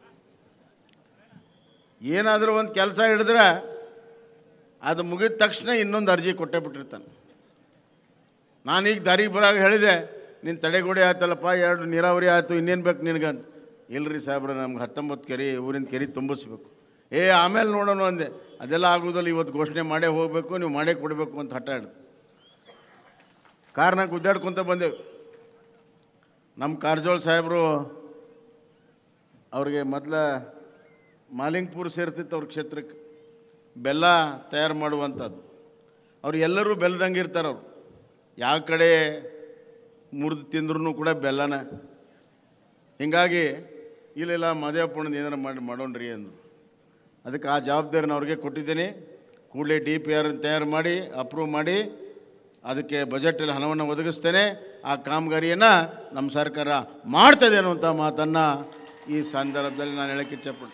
ಏನಾದರೂ ಒಂದು ಕೆಲಸ ಹಿಡಿದ್ರೆ ಅದು ಮುಗಿದ ತಕ್ಷಣ ಇನ್ನೊಂದು ಅರ್ಜಿ ಕೊಟ್ಟೇ ಬಿಟ್ಟಿರ್ತಾನೆ ನಾನೀಗ ದಾರಿಗೆ ಬರಾಗ ಹೇಳಿದೆ ನಿನ್ನ ತಡೆಗೋಡೆ ಆಯ್ತಲ್ಲಪ್ಪ ಎರಡು ನೀರಾವರಿ ಆಯಿತು ಇನ್ನೇನು ಬೇಕು ನಿನಗಂತ ಇಲ್ರಿ ಸಾಹೇಬ್ರೆ ನಮ್ಗೆ ಹತ್ತೊಂಬತ್ತು ಕೆರೆ ಊರಿನ ಕೆರೆ ತುಂಬಿಸ್ಬೇಕು ಏ ಆಮೇಲೆ ನೋಡೋಣ ಅಂದೆ ಅದೆಲ್ಲ ಆಗೋದಿಲ್ಲ ಇವತ್ತು ಘೋಷಣೆ ಮಾಡೇ ಹೋಗಬೇಕು ನೀವು ಮಾಡೇ ಕೊಡಬೇಕು ಅಂತ ಹಠ ಹಿಡ್ದು ಕಾರ್ನಾಗ ಗುದ್ದಾಡ್ಕೊತ ಬಂದೆವು ನಮ್ಮ ಕಾರಜೋಳ ಸಾಹೇಬರು ಅವ್ರಿಗೆ ಮೊದಲ ಮಾಲಿಂಗ್ಪುರ್ ಸೇರ್ತಿತ್ತು ಅವ್ರ ಕ್ಷೇತ್ರಕ್ಕೆ ಬೆಲ್ಲ ತಯಾರು ಮಾಡುವಂಥದ್ದು ಅವ್ರು ಎಲ್ಲರೂ ಬೆಲ್ಲದಂಗೆ ಇರ್ತಾರೆ ಅವ್ರು ಯಾವ ಕಡೆ ಮುರಿದು ತಿಂದ್ರೂ ಕೂಡ ಬೆಲ್ಲನ ಹೀಗಾಗಿ ಇಲ್ಲೆಲ್ಲ ಮದುವೆಪ್ಪಣ್ಣದ ಏನಾರು ಮಾಡಿ ಮಾಡೋಣ್ರಿ ಅಂದರು ಅದಕ್ಕೆ ಆ ಜವಾಬ್ದಾರಿನ ಅವ್ರಿಗೆ ಕೊಟ್ಟಿದ್ದೀನಿ ಕೂಡಲೇ ಡಿ ಪಿ ಆರ್ ತಯಾರು ಮಾಡಿ ಅಪ್ರೂವ್ ಮಾಡಿ ಅದಕ್ಕೆ ಬಜೆಟಲ್ಲಿ ಹಣವನ್ನು ಒದಗಿಸ್ತೇನೆ ಆ ಕಾಮಗಾರಿಯನ್ನು ನಮ್ಮ ಸರ್ಕಾರ ಮಾಡ್ತದೆ ಅನ್ನುವಂಥ ಮಾತನ್ನು ಈ ಸಂದರ್ಭದಲ್ಲಿ ನಾನು ಹೇಳಕ್ಕೆ ಇಚ್ಛೆಪಡ್ತೀನಿ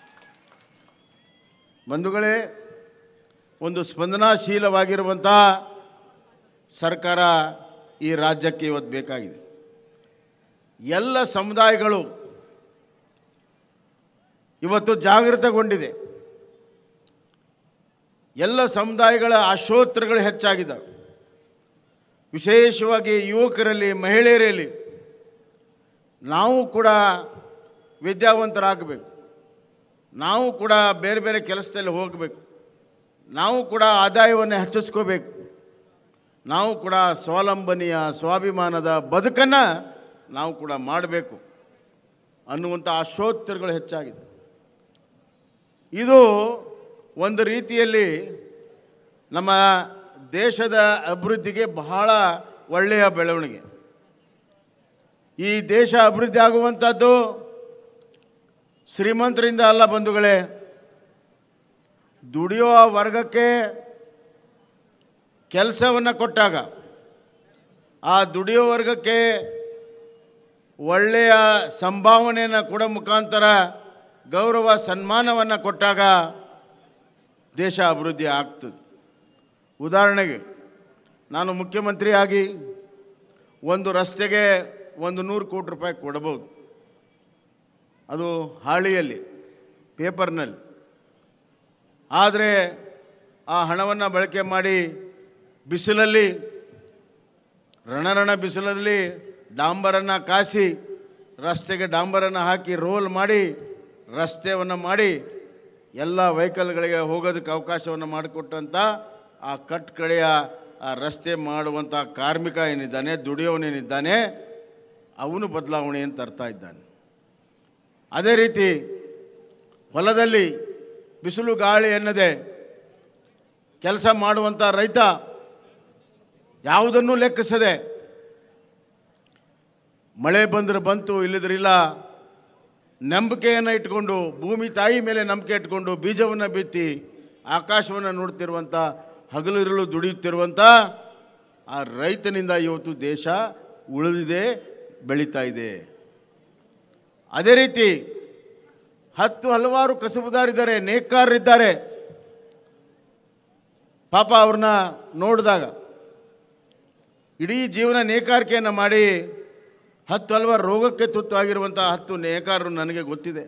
ಬಂಧುಗಳೇ ಒಂದು ಸ್ಪಂದನಾಶೀಲವಾಗಿರುವಂಥ ಸರ್ಕಾರ ಈ ರಾಜ್ಯಕ್ಕೆ ಇವತ್ತು ಬೇಕಾಗಿದೆ ಎಲ್ಲ ಸಮುದಾಯಗಳು ಇವತ್ತು ಜಾಗೃತಗೊಂಡಿದೆ ಎಲ್ಲ ಸಮುದಾಯಗಳ ಆಶೋತ್ತರಗಳು ಹೆಚ್ಚಾಗಿದ್ದಾವೆ ವಿಶೇಷವಾಗಿ ಯುವಕರಲ್ಲಿ ಮಹಿಳೆಯರಲ್ಲಿ ನಾವು ಕೂಡ ವಿದ್ಯಾವಂತರಾಗಬೇಕು ನಾವು ಕೂಡ ಬೇರೆ ಬೇರೆ ಕೆಲಸದಲ್ಲಿ ಹೋಗಬೇಕು ನಾವು ಕೂಡ ಆದಾಯವನ್ನು ಹೆಚ್ಚಿಸ್ಕೋಬೇಕು ನಾವು ಕೂಡ ಸ್ವಾವಲಂಬನೆಯ ಸ್ವಾಭಿಮಾನದ ಬದುಕನ್ನು ನಾವು ಕೂಡ ಮಾಡಬೇಕು ಅನ್ನುವಂಥ ಆಶೋತ್ತರಗಳು ಹೆಚ್ಚಾಗಿದೆ ಇದು ಒಂದು ರೀತಿಯಲ್ಲಿ ನಮ್ಮ ದೇಶದ ಅಭಿವೃದ್ಧಿಗೆ ಬಹಳ ಒಳ್ಳೆಯ ಬೆಳವಣಿಗೆ ಈ ದೇಶ ಅಭಿವೃದ್ಧಿ ಆಗುವಂಥದ್ದು ಶ್ರೀಮಂತರಿಂದ ಅಲ್ಲ ಬಂಧುಗಳೇ ದುಡಿಯುವ ವರ್ಗಕ್ಕೆ ಕೆಲಸವನ್ನು ಕೊಟ್ಟಾಗ ಆ ದುಡಿಯೋ ವರ್ಗಕ್ಕೆ ಒಳ್ಳೆಯ ಸಂಭಾವನೆಯನ್ನು ಕೊಡೋ ಮುಖಾಂತರ ಗೌರವ ಸನ್ಮಾನವನ್ನು ಕೊಟ್ಟಾಗ ದೇಶ ಅಭಿವೃದ್ಧಿ ಆಗ್ತದೆ ಉದಾಹರಣೆಗೆ ನಾನು ಮುಖ್ಯಮಂತ್ರಿಯಾಗಿ ಒಂದು ರಸ್ತೆಗೆ ಒಂದು ನೂರು ಕೋಟಿ ರೂಪಾಯಿ ಕೊಡಬಹುದು ಅದು ಹಾಳಿಯಲ್ಲಿ ಪೇಪರ್ನಲ್ಲಿ ಆದರೆ ಆ ಹಣವನ್ನು ಬಳಕೆ ಮಾಡಿ ಬಿಸಿಲಲ್ಲಿ ರಣರಣ ಬಿಸಿಲಲ್ಲಿ ಡಾಂಬರನ್ನು ಕಾಸಿ ರಸ್ತೆಗೆ ಡಾಂಬರನ್ನು ಹಾಕಿ ರೋಲ್ ಮಾಡಿ ರಸ್ತೆಯನ್ನು ಮಾಡಿ ಎಲ್ಲ ವೆಹಿಕಲ್ಗಳಿಗೆ ಹೋಗೋದಕ್ಕೆ ಅವಕಾಶವನ್ನು ಮಾಡಿಕೊಟ್ಟಂಥ ಆ ಕಟ್ ಕಡೆಯ ಆ ರಸ್ತೆ ಮಾಡುವಂಥ ಕಾರ್ಮಿಕ ಏನಿದ್ದಾನೆ ದುಡಿಯೋನೇನಿದ್ದಾನೆ ಅವನು ಬದಲಾವಣೆಯನ್ನು ತರ್ತಾ ಇದ್ದಾನೆ ಅದೇ ರೀತಿ ಹೊಲದಲ್ಲಿ ಬಿಸಿಲು ಗಾಳಿ ಎನ್ನದೆ ಕೆಲಸ ಮಾಡುವಂಥ ರೈತ ಯಾವುದನ್ನೂ ಲೆಕ್ಕಿಸದೆ ಮಳೆ ಬಂದ್ರೆ ಬಂತು ಇಲ್ಲದ್ರಿಲ್ಲ ನಂಬಿಕೆಯನ್ನು ಇಟ್ಕೊಂಡು ಭೂಮಿ ತಾಯಿ ಮೇಲೆ ನಂಬಿಕೆ ಇಟ್ಕೊಂಡು ಬೀಜವನ್ನು ಬಿತ್ತಿ ಆಕಾಶವನ್ನು ನೋಡ್ತಿರುವಂಥ ಹಗಲಿರುಳು ದುಡಿಯುತ್ತಿರುವಂಥ ಆ ರೈತನಿಂದ ಇವತ್ತು ದೇಶ ಉಳಿದಿದೆ ಬೆಳೀತಾ ಇದೆ ಅದೇ ರೀತಿ ಹತ್ತು ಹಲವಾರು ಕಸಬುದಾರಿದ್ದಾರೆ ನೇಕಾರರಿದ್ದಾರೆ ಪಾಪ ಅವ್ರನ್ನ ನೋಡಿದಾಗ ಇಡೀ ಜೀವನ ನೇಕಾರಿಕೆಯನ್ನು ಮಾಡಿ ಹತ್ತು ಹಲವಾರು ರೋಗಕ್ಕೆ ತುತ್ತಾಗಿರುವಂಥ ಹತ್ತು ನೇಕಾರರು ನನಗೆ ಗೊತ್ತಿದೆ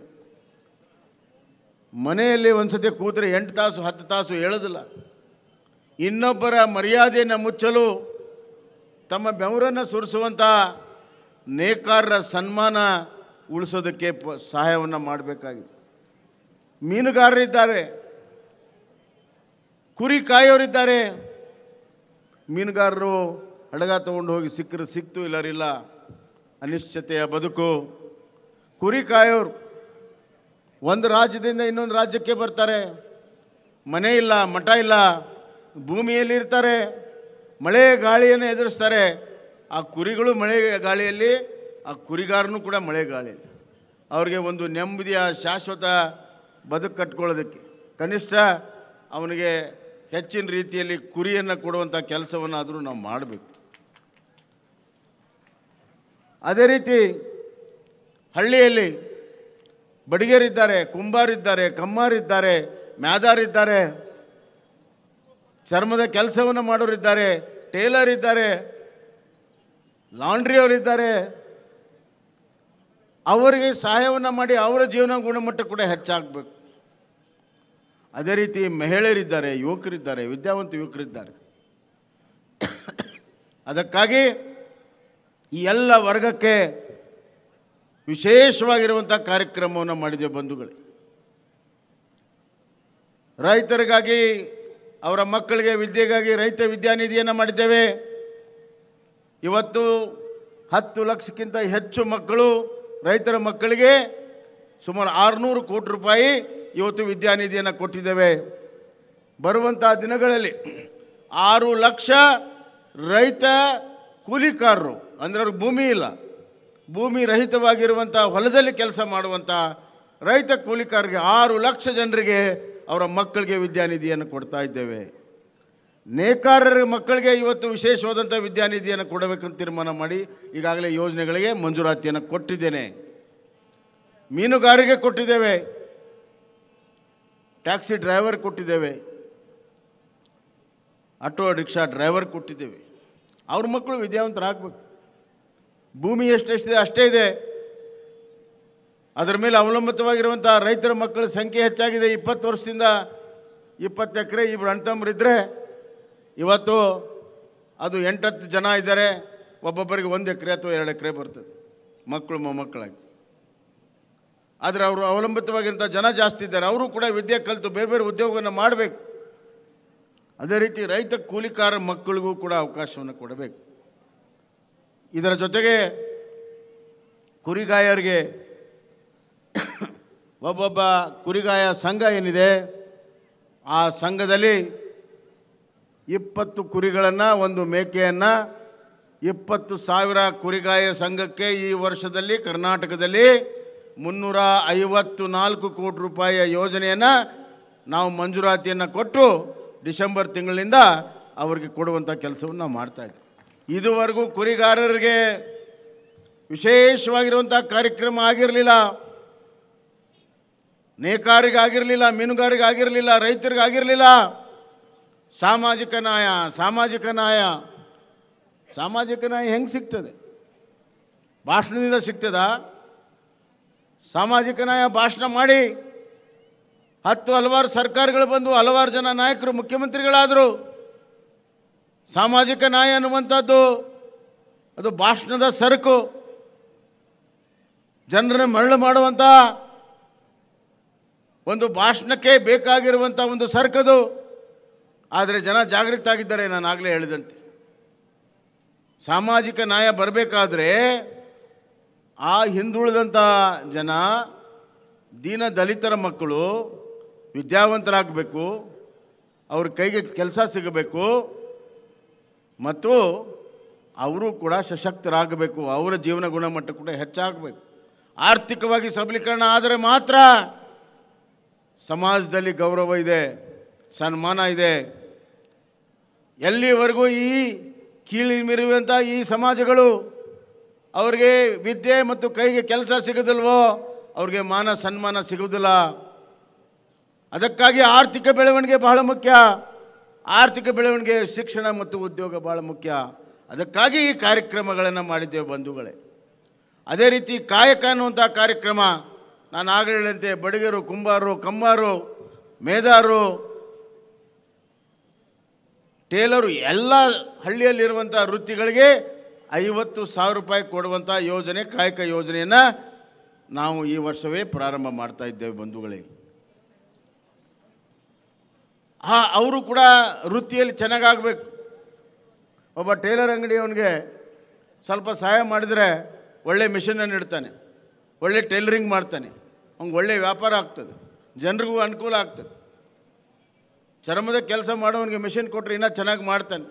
ಮನೆಯಲ್ಲಿ ಒಂದ್ಸತಿ ಕೂತ್ರೆ ಎಂಟು ತಾಸು ಹತ್ತು ತಾಸು ಹೇಳೋದಿಲ್ಲ ಇನ್ನೊಬ್ಬರ ಮರ್ಯಾದೆಯನ್ನು ಮುಚ್ಚಲು ತಮ್ಮ ಬೆವರನ್ನು ಸುರಿಸುವಂಥ ನೇಕಾರರ ಸನ್ಮಾನ ಉಳಿಸೋದಕ್ಕೆ ಪ ಸಹಾಯವನ್ನು ಮಾಡಬೇಕಾಗಿದೆ ಮೀನುಗಾರರಿದ್ದಾರೆ ಕುರಿ ಕಾಯೋರಿದ್ದಾರೆ ಮೀನುಗಾರರು ಹಡಗ ತಗೊಂಡು ಹೋಗಿ ಸಿಕ್ಕರೆ ಸಿಕ್ತು ಇಲ್ಲರಿಲ್ಲ ಅನಿಶ್ಚಿತೆಯ ಬದುಕು ಕುರಿ ಕಾಯೋರು ಒಂದು ರಾಜ್ಯದಿಂದ ಇನ್ನೊಂದು ರಾಜ್ಯಕ್ಕೆ ಬರ್ತಾರೆ ಮನೆ ಇಲ್ಲ ಮಠ ಇಲ್ಲ ಭೂಮಿಯಲ್ಲಿ ಇರ್ತಾರೆ ಮಳೆ ಗಾಳಿಯನ್ನು ಎದುರಿಸ್ತಾರೆ ಆ ಕುರಿಗಳು ಮಳೆ ಗಾಳಿಯಲ್ಲಿ ಆ ಕುರಿಗಾರನು ಕೂಡ ಮಳೆ ಗಾಳಿಯಲ್ಲಿ ಅವ್ರಿಗೆ ಒಂದು ನೆಮ್ಮದಿಯ ಶಾಶ್ವತ ಬದುಕು ಕಟ್ಕೊಳ್ಳೋದಕ್ಕೆ ಕನಿಷ್ಠ ಅವನಿಗೆ ಹೆಚ್ಚಿನ ರೀತಿಯಲ್ಲಿ ಕುರಿಯನ್ನು ಕೊಡುವಂಥ ಕೆಲಸವನ್ನು ಆದರೂ ನಾವು ಮಾಡಬೇಕು ಅದೇ ರೀತಿ ಹಳ್ಳಿಯಲ್ಲಿ ಬಡಿಗರಿದ್ದಾರೆ ಕುಂಬಾರಿದ್ದಾರೆ ಕಮ್ಮಾರಿದ್ದಾರೆ ಮ್ಯಾದಾರಿದ್ದಾರೆ ಚರ್ಮದ ಕೆಲಸವನ್ನು ಮಾಡೋರಿದ್ದಾರೆ ಟೇಲರ್ ಇದ್ದಾರೆ ಲಾಂಡ್ರಿಯವರಿದ್ದಾರೆ ಅವರಿಗೆ ಸಹಾಯವನ್ನು ಮಾಡಿ ಅವರ ಜೀವನ ಗುಣಮಟ್ಟ ಕೂಡ ಹೆಚ್ಚಾಗಬೇಕು ಅದೇ ರೀತಿ ಮಹಿಳೆಯರಿದ್ದಾರೆ ಯುವಕರಿದ್ದಾರೆ ವಿದ್ಯಾವಂತ ಯುವಕರಿದ್ದಾರೆ ಅದಕ್ಕಾಗಿ ಈ ಎಲ್ಲ ವರ್ಗಕ್ಕೆ ವಿಶೇಷವಾಗಿರುವಂಥ ಕಾರ್ಯಕ್ರಮವನ್ನು ಮಾಡಿದೆ ಬಂಧುಗಳೇ ರೈತರಿಗಾಗಿ ಅವರ ಮಕ್ಕಳಿಗೆ ವಿದ್ಯೆಗಾಗಿ ರೈತ ವಿದ್ಯಾನಿಧಿಯನ್ನು ಮಾಡಿದ್ದೇವೆ ಇವತ್ತು ಹತ್ತು ಲಕ್ಷಕ್ಕಿಂತ ಹೆಚ್ಚು ಮಕ್ಕಳು ರೈತರ ಮಕ್ಕಳಿಗೆ ಸುಮಾರು ಆರುನೂರು ಕೋಟಿ ರೂಪಾಯಿ ಇವತ್ತು ವಿದ್ಯಾನಿಧಿಯನ್ನು ಕೊಟ್ಟಿದ್ದೇವೆ ಬರುವಂಥ ದಿನಗಳಲ್ಲಿ ಆರು ಲಕ್ಷ ರೈತ ಕೂಲಿಕಾರರು ಅಂದರೆ ಅವ್ರಿಗೆ ಭೂಮಿ ಇಲ್ಲ ಭೂಮಿ ರಹಿತವಾಗಿರುವಂಥ ಹೊಲದಲ್ಲಿ ಕೆಲಸ ಮಾಡುವಂಥ ರೈತ ಕೂಲಿಕಾರರಿಗೆ ಆರು ಲಕ್ಷ ಜನರಿಗೆ ಅವರ ಮಕ್ಕಳಿಗೆ ವಿದ್ಯಾನಿಧಿಯನ್ನು ಕೊಡ್ತಾ ಇದ್ದೇವೆ ನೇಕಾರರ ಮಕ್ಕಳಿಗೆ ಇವತ್ತು ವಿಶೇಷವಾದಂಥ ವಿದ್ಯಾನಿಧಿಯನ್ನು ಕೊಡಬೇಕಂತ ತೀರ್ಮಾನ ಮಾಡಿ ಈಗಾಗಲೇ ಯೋಜನೆಗಳಿಗೆ ಮಂಜೂರಾತಿಯನ್ನು ಕೊಟ್ಟಿದ್ದೇನೆ ಮೀನುಗಾರಿಗೆ ಕೊಟ್ಟಿದ್ದೇವೆ ಟ್ಯಾಕ್ಸಿ ಡ್ರೈವರ್ ಕೊಟ್ಟಿದ್ದೇವೆ ಆಟೋ ರಿಕ್ಷಾ ಡ್ರೈವರ್ ಕೊಟ್ಟಿದ್ದೇವೆ ಅವ್ರ ಮಕ್ಕಳು ವಿದ್ಯಾವಂತರಾಗಬೇಕು ಭೂಮಿ ಎಷ್ಟೆಷ್ಟಿದೆ ಅಷ್ಟೇ ಇದೆ ಅದರ ಮೇಲೆ ಅವಲಂಬಿತವಾಗಿರುವಂಥ ರೈತರ ಮಕ್ಕಳ ಸಂಖ್ಯೆ ಹೆಚ್ಚಾಗಿದೆ ಇಪ್ಪತ್ತು ವರ್ಷದಿಂದ ಇಪ್ಪತ್ತು ಎಕರೆ ಇಬ್ಬರು ಅಣ್ತಂಬರಿದ್ದರೆ ಇವತ್ತು ಅದು ಎಂಟತ್ತು ಜನ ಇದ್ದಾರೆ ಒಬ್ಬೊಬ್ಬರಿಗೆ ಒಂದು ಎಕರೆ ಅಥವಾ ಎರಡು ಎಕರೆ ಬರ್ತದೆ ಮಕ್ಕಳು ಮೊಮ್ಮಕ್ಕಳಾಗಿ ಆದರೆ ಅವರು ಅವಲಂಬಿತವಾಗಿರುವಂಥ ಜನ ಜಾಸ್ತಿ ಇದ್ದಾರೆ ಅವರು ಕೂಡ ವಿದ್ಯೆ ಕಲಿತು ಬೇರೆ ಬೇರೆ ಉದ್ಯೋಗವನ್ನು ಮಾಡಬೇಕು ಅದೇ ರೀತಿ ರೈತ ಕೂಲಿಕಾರ ಮಕ್ಕಳಿಗೂ ಕೂಡ ಅವಕಾಶವನ್ನು ಕೊಡಬೇಕು ಇದರ ಜೊತೆಗೆ ಕುರಿಗಾಯರಿಗೆ ಒಬ್ಬೊಬ್ಬ ಕುರಿಗಾಯ ಸಂಘ ಏನಿದೆ ಆ ಸಂಘದಲ್ಲಿ ಇಪ್ಪತ್ತು ಕುರಿಗಳನ್ನು ಒಂದು ಮೇಕೆಯನ್ನು ಇಪ್ಪತ್ತು ಸಾವಿರ ಕುರಿಗಾಯ ಸಂಘಕ್ಕೆ ಈ ವರ್ಷದಲ್ಲಿ ಕರ್ನಾಟಕದಲ್ಲಿ ಮುನ್ನೂರ ಐವತ್ತು ನಾಲ್ಕು ಕೋಟಿ ರೂಪಾಯಿಯ ಯೋಜನೆಯನ್ನು ನಾವು ಮಂಜೂರಾತಿಯನ್ನು ಕೊಟ್ಟು ಡಿಸೆಂಬರ್ ತಿಂಗಳಿಂದ ಅವರಿಗೆ ಕೊಡುವಂಥ ಕೆಲಸವನ್ನು ನಾವು ಮಾಡ್ತಾಯಿದ್ದೀವಿ ಇದುವರೆಗೂ ಕುರಿಗಾರರಿಗೆ ವಿಶೇಷವಾಗಿರುವಂಥ ಕಾರ್ಯಕ್ರಮ ಆಗಿರಲಿಲ್ಲ ನೇಕಾರಿಗಾಗಿರಲಿಲ್ಲ ಮೀನುಗಾರಿಗಾಗಿರಲಿಲ್ಲ ರೈತರಿಗಾಗಿರಲಿಲ್ಲ ಸಾಮಾಜಿಕ ನ್ಯಾಯ ಸಾಮಾಜಿಕ ನ್ಯಾಯ ಸಾಮಾಜಿಕ ನ್ಯಾಯ ಹೆಂಗೆ ಸಿಗ್ತದೆ ಭಾಷಣದಿಂದ ಸಿಗ್ತದಾ ಸಾಮಾಜಿಕ ನ್ಯಾಯ ಭಾಷಣ ಮಾಡಿ ಹತ್ತು ಹಲವಾರು ಸರ್ಕಾರಗಳು ಬಂದು ಹಲವಾರು ಜನ ನಾಯಕರು ಮುಖ್ಯಮಂತ್ರಿಗಳಾದರು ಸಾಮಾಜಿಕ ನ್ಯಾಯ ಅನ್ನುವಂಥದ್ದು ಅದು ಭಾಷಣದ ಸರಕು ಜನರನ್ನು ಮರಳು ಮಾಡುವಂಥ ಒಂದು ಭಾಷಣಕ್ಕೆ ಬೇಕಾಗಿರುವಂಥ ಒಂದು ಸರಕದು ಆದರೆ ಜನ ಜಾಗೃತ ಆಗಿದ್ದಾರೆ ನಾನು ಆಗಲೇ ಹೇಳಿದಂತೆ ಸಾಮಾಜಿಕ ನ್ಯಾಯ ಬರಬೇಕಾದ್ರೆ ಆ ಹಿಂದುಳಿದಂಥ ಜನ ದೀನ ದಲಿತರ ಮಕ್ಕಳು ವಿದ್ಯಾವಂತರಾಗಬೇಕು ಅವ್ರ ಕೈಗೆ ಕೆಲಸ ಸಿಗಬೇಕು ಮತ್ತು ಅವರು ಕೂಡ ಸಶಕ್ತರಾಗಬೇಕು ಅವರ ಜೀವನ ಗುಣಮಟ್ಟ ಕೂಡ ಹೆಚ್ಚಾಗಬೇಕು ಆರ್ಥಿಕವಾಗಿ ಸಬಲೀಕರಣ ಆದರೆ ಮಾತ್ರ ಸಮಾಜದಲ್ಲಿ ಗೌರವ ಇದೆ ಸನ್ಮಾನ ಇದೆ ಎಲ್ಲಿವರೆಗೂ ಈ ಕೀಳಿಮಿರುವಂಥ ಈ ಸಮಾಜಗಳು ಅವ್ರಿಗೆ ವಿದ್ಯೆ ಮತ್ತು ಕೈಗೆ ಕೆಲಸ ಸಿಗೋದಿಲ್ವೋ ಅವ್ರಿಗೆ ಮಾನ ಸನ್ಮಾನ ಸಿಗುವುದಿಲ್ಲ ಅದಕ್ಕಾಗಿ ಆರ್ಥಿಕ ಬೆಳವಣಿಗೆ ಬಹಳ ಮುಖ್ಯ ಆರ್ಥಿಕ ಬೆಳವಣಿಗೆ ಶಿಕ್ಷಣ ಮತ್ತು ಉದ್ಯೋಗ ಬಹಳ ಮುಖ್ಯ ಅದಕ್ಕಾಗಿ ಈ ಕಾರ್ಯಕ್ರಮಗಳನ್ನು ಮಾಡಿದ್ದೇವೆ ಬಂಧುಗಳೇ ಅದೇ ರೀತಿ ಕಾಯಕ ಅನ್ನುವಂಥ ಕಾರ್ಯಕ್ರಮ ನಾನು ಆಗಲೇ ಹೇಳಿದಂತೆ ಬಡಿಗರು ಕುಂಬಾರರು ಕಮ್ಮಾರು ಮೇದಾರು ಟೇಲರು ಎಲ್ಲ ಹಳ್ಳಿಯಲ್ಲಿರುವಂಥ ವೃತ್ತಿಗಳಿಗೆ ಐವತ್ತು ಸಾವಿರ ರೂಪಾಯಿ ಕೊಡುವಂಥ ಯೋಜನೆ ಕಾಯಕ ಯೋಜನೆಯನ್ನು ನಾವು ಈ ವರ್ಷವೇ ಪ್ರಾರಂಭ ಮಾಡ್ತಾ ಇದ್ದೇವೆ ಬಂಧುಗಳೇ ಆ ಅವರು ಕೂಡ ವೃತ್ತಿಯಲ್ಲಿ ಚೆನ್ನಾಗಾಗಬೇಕು ಒಬ್ಬ ಟೇಲರ್ ಅಂಗಡಿಯವನಿಗೆ ಸ್ವಲ್ಪ ಸಹಾಯ ಮಾಡಿದರೆ ಒಳ್ಳೆ ಮಿಷನನ್ನು ಇಡ್ತಾನೆ ಒಳ್ಳೆ ಟೇಲರಿಂಗ್ ಮಾಡ್ತಾನೆ ಅವ್ನಿಗೆ ಒಳ್ಳೆ ವ್ಯಾಪಾರ ಆಗ್ತದೆ ಜನರಿಗೂ ಅನುಕೂಲ ಆಗ್ತದೆ ಚರ್ಮದ ಕೆಲಸ ಮಾಡೋವನಿಗೆ ಮಿಷಿನ್ ಕೊಟ್ಟರೆ ಇನ್ನೂ ಚೆನ್ನಾಗಿ ಮಾಡ್ತಾನೆ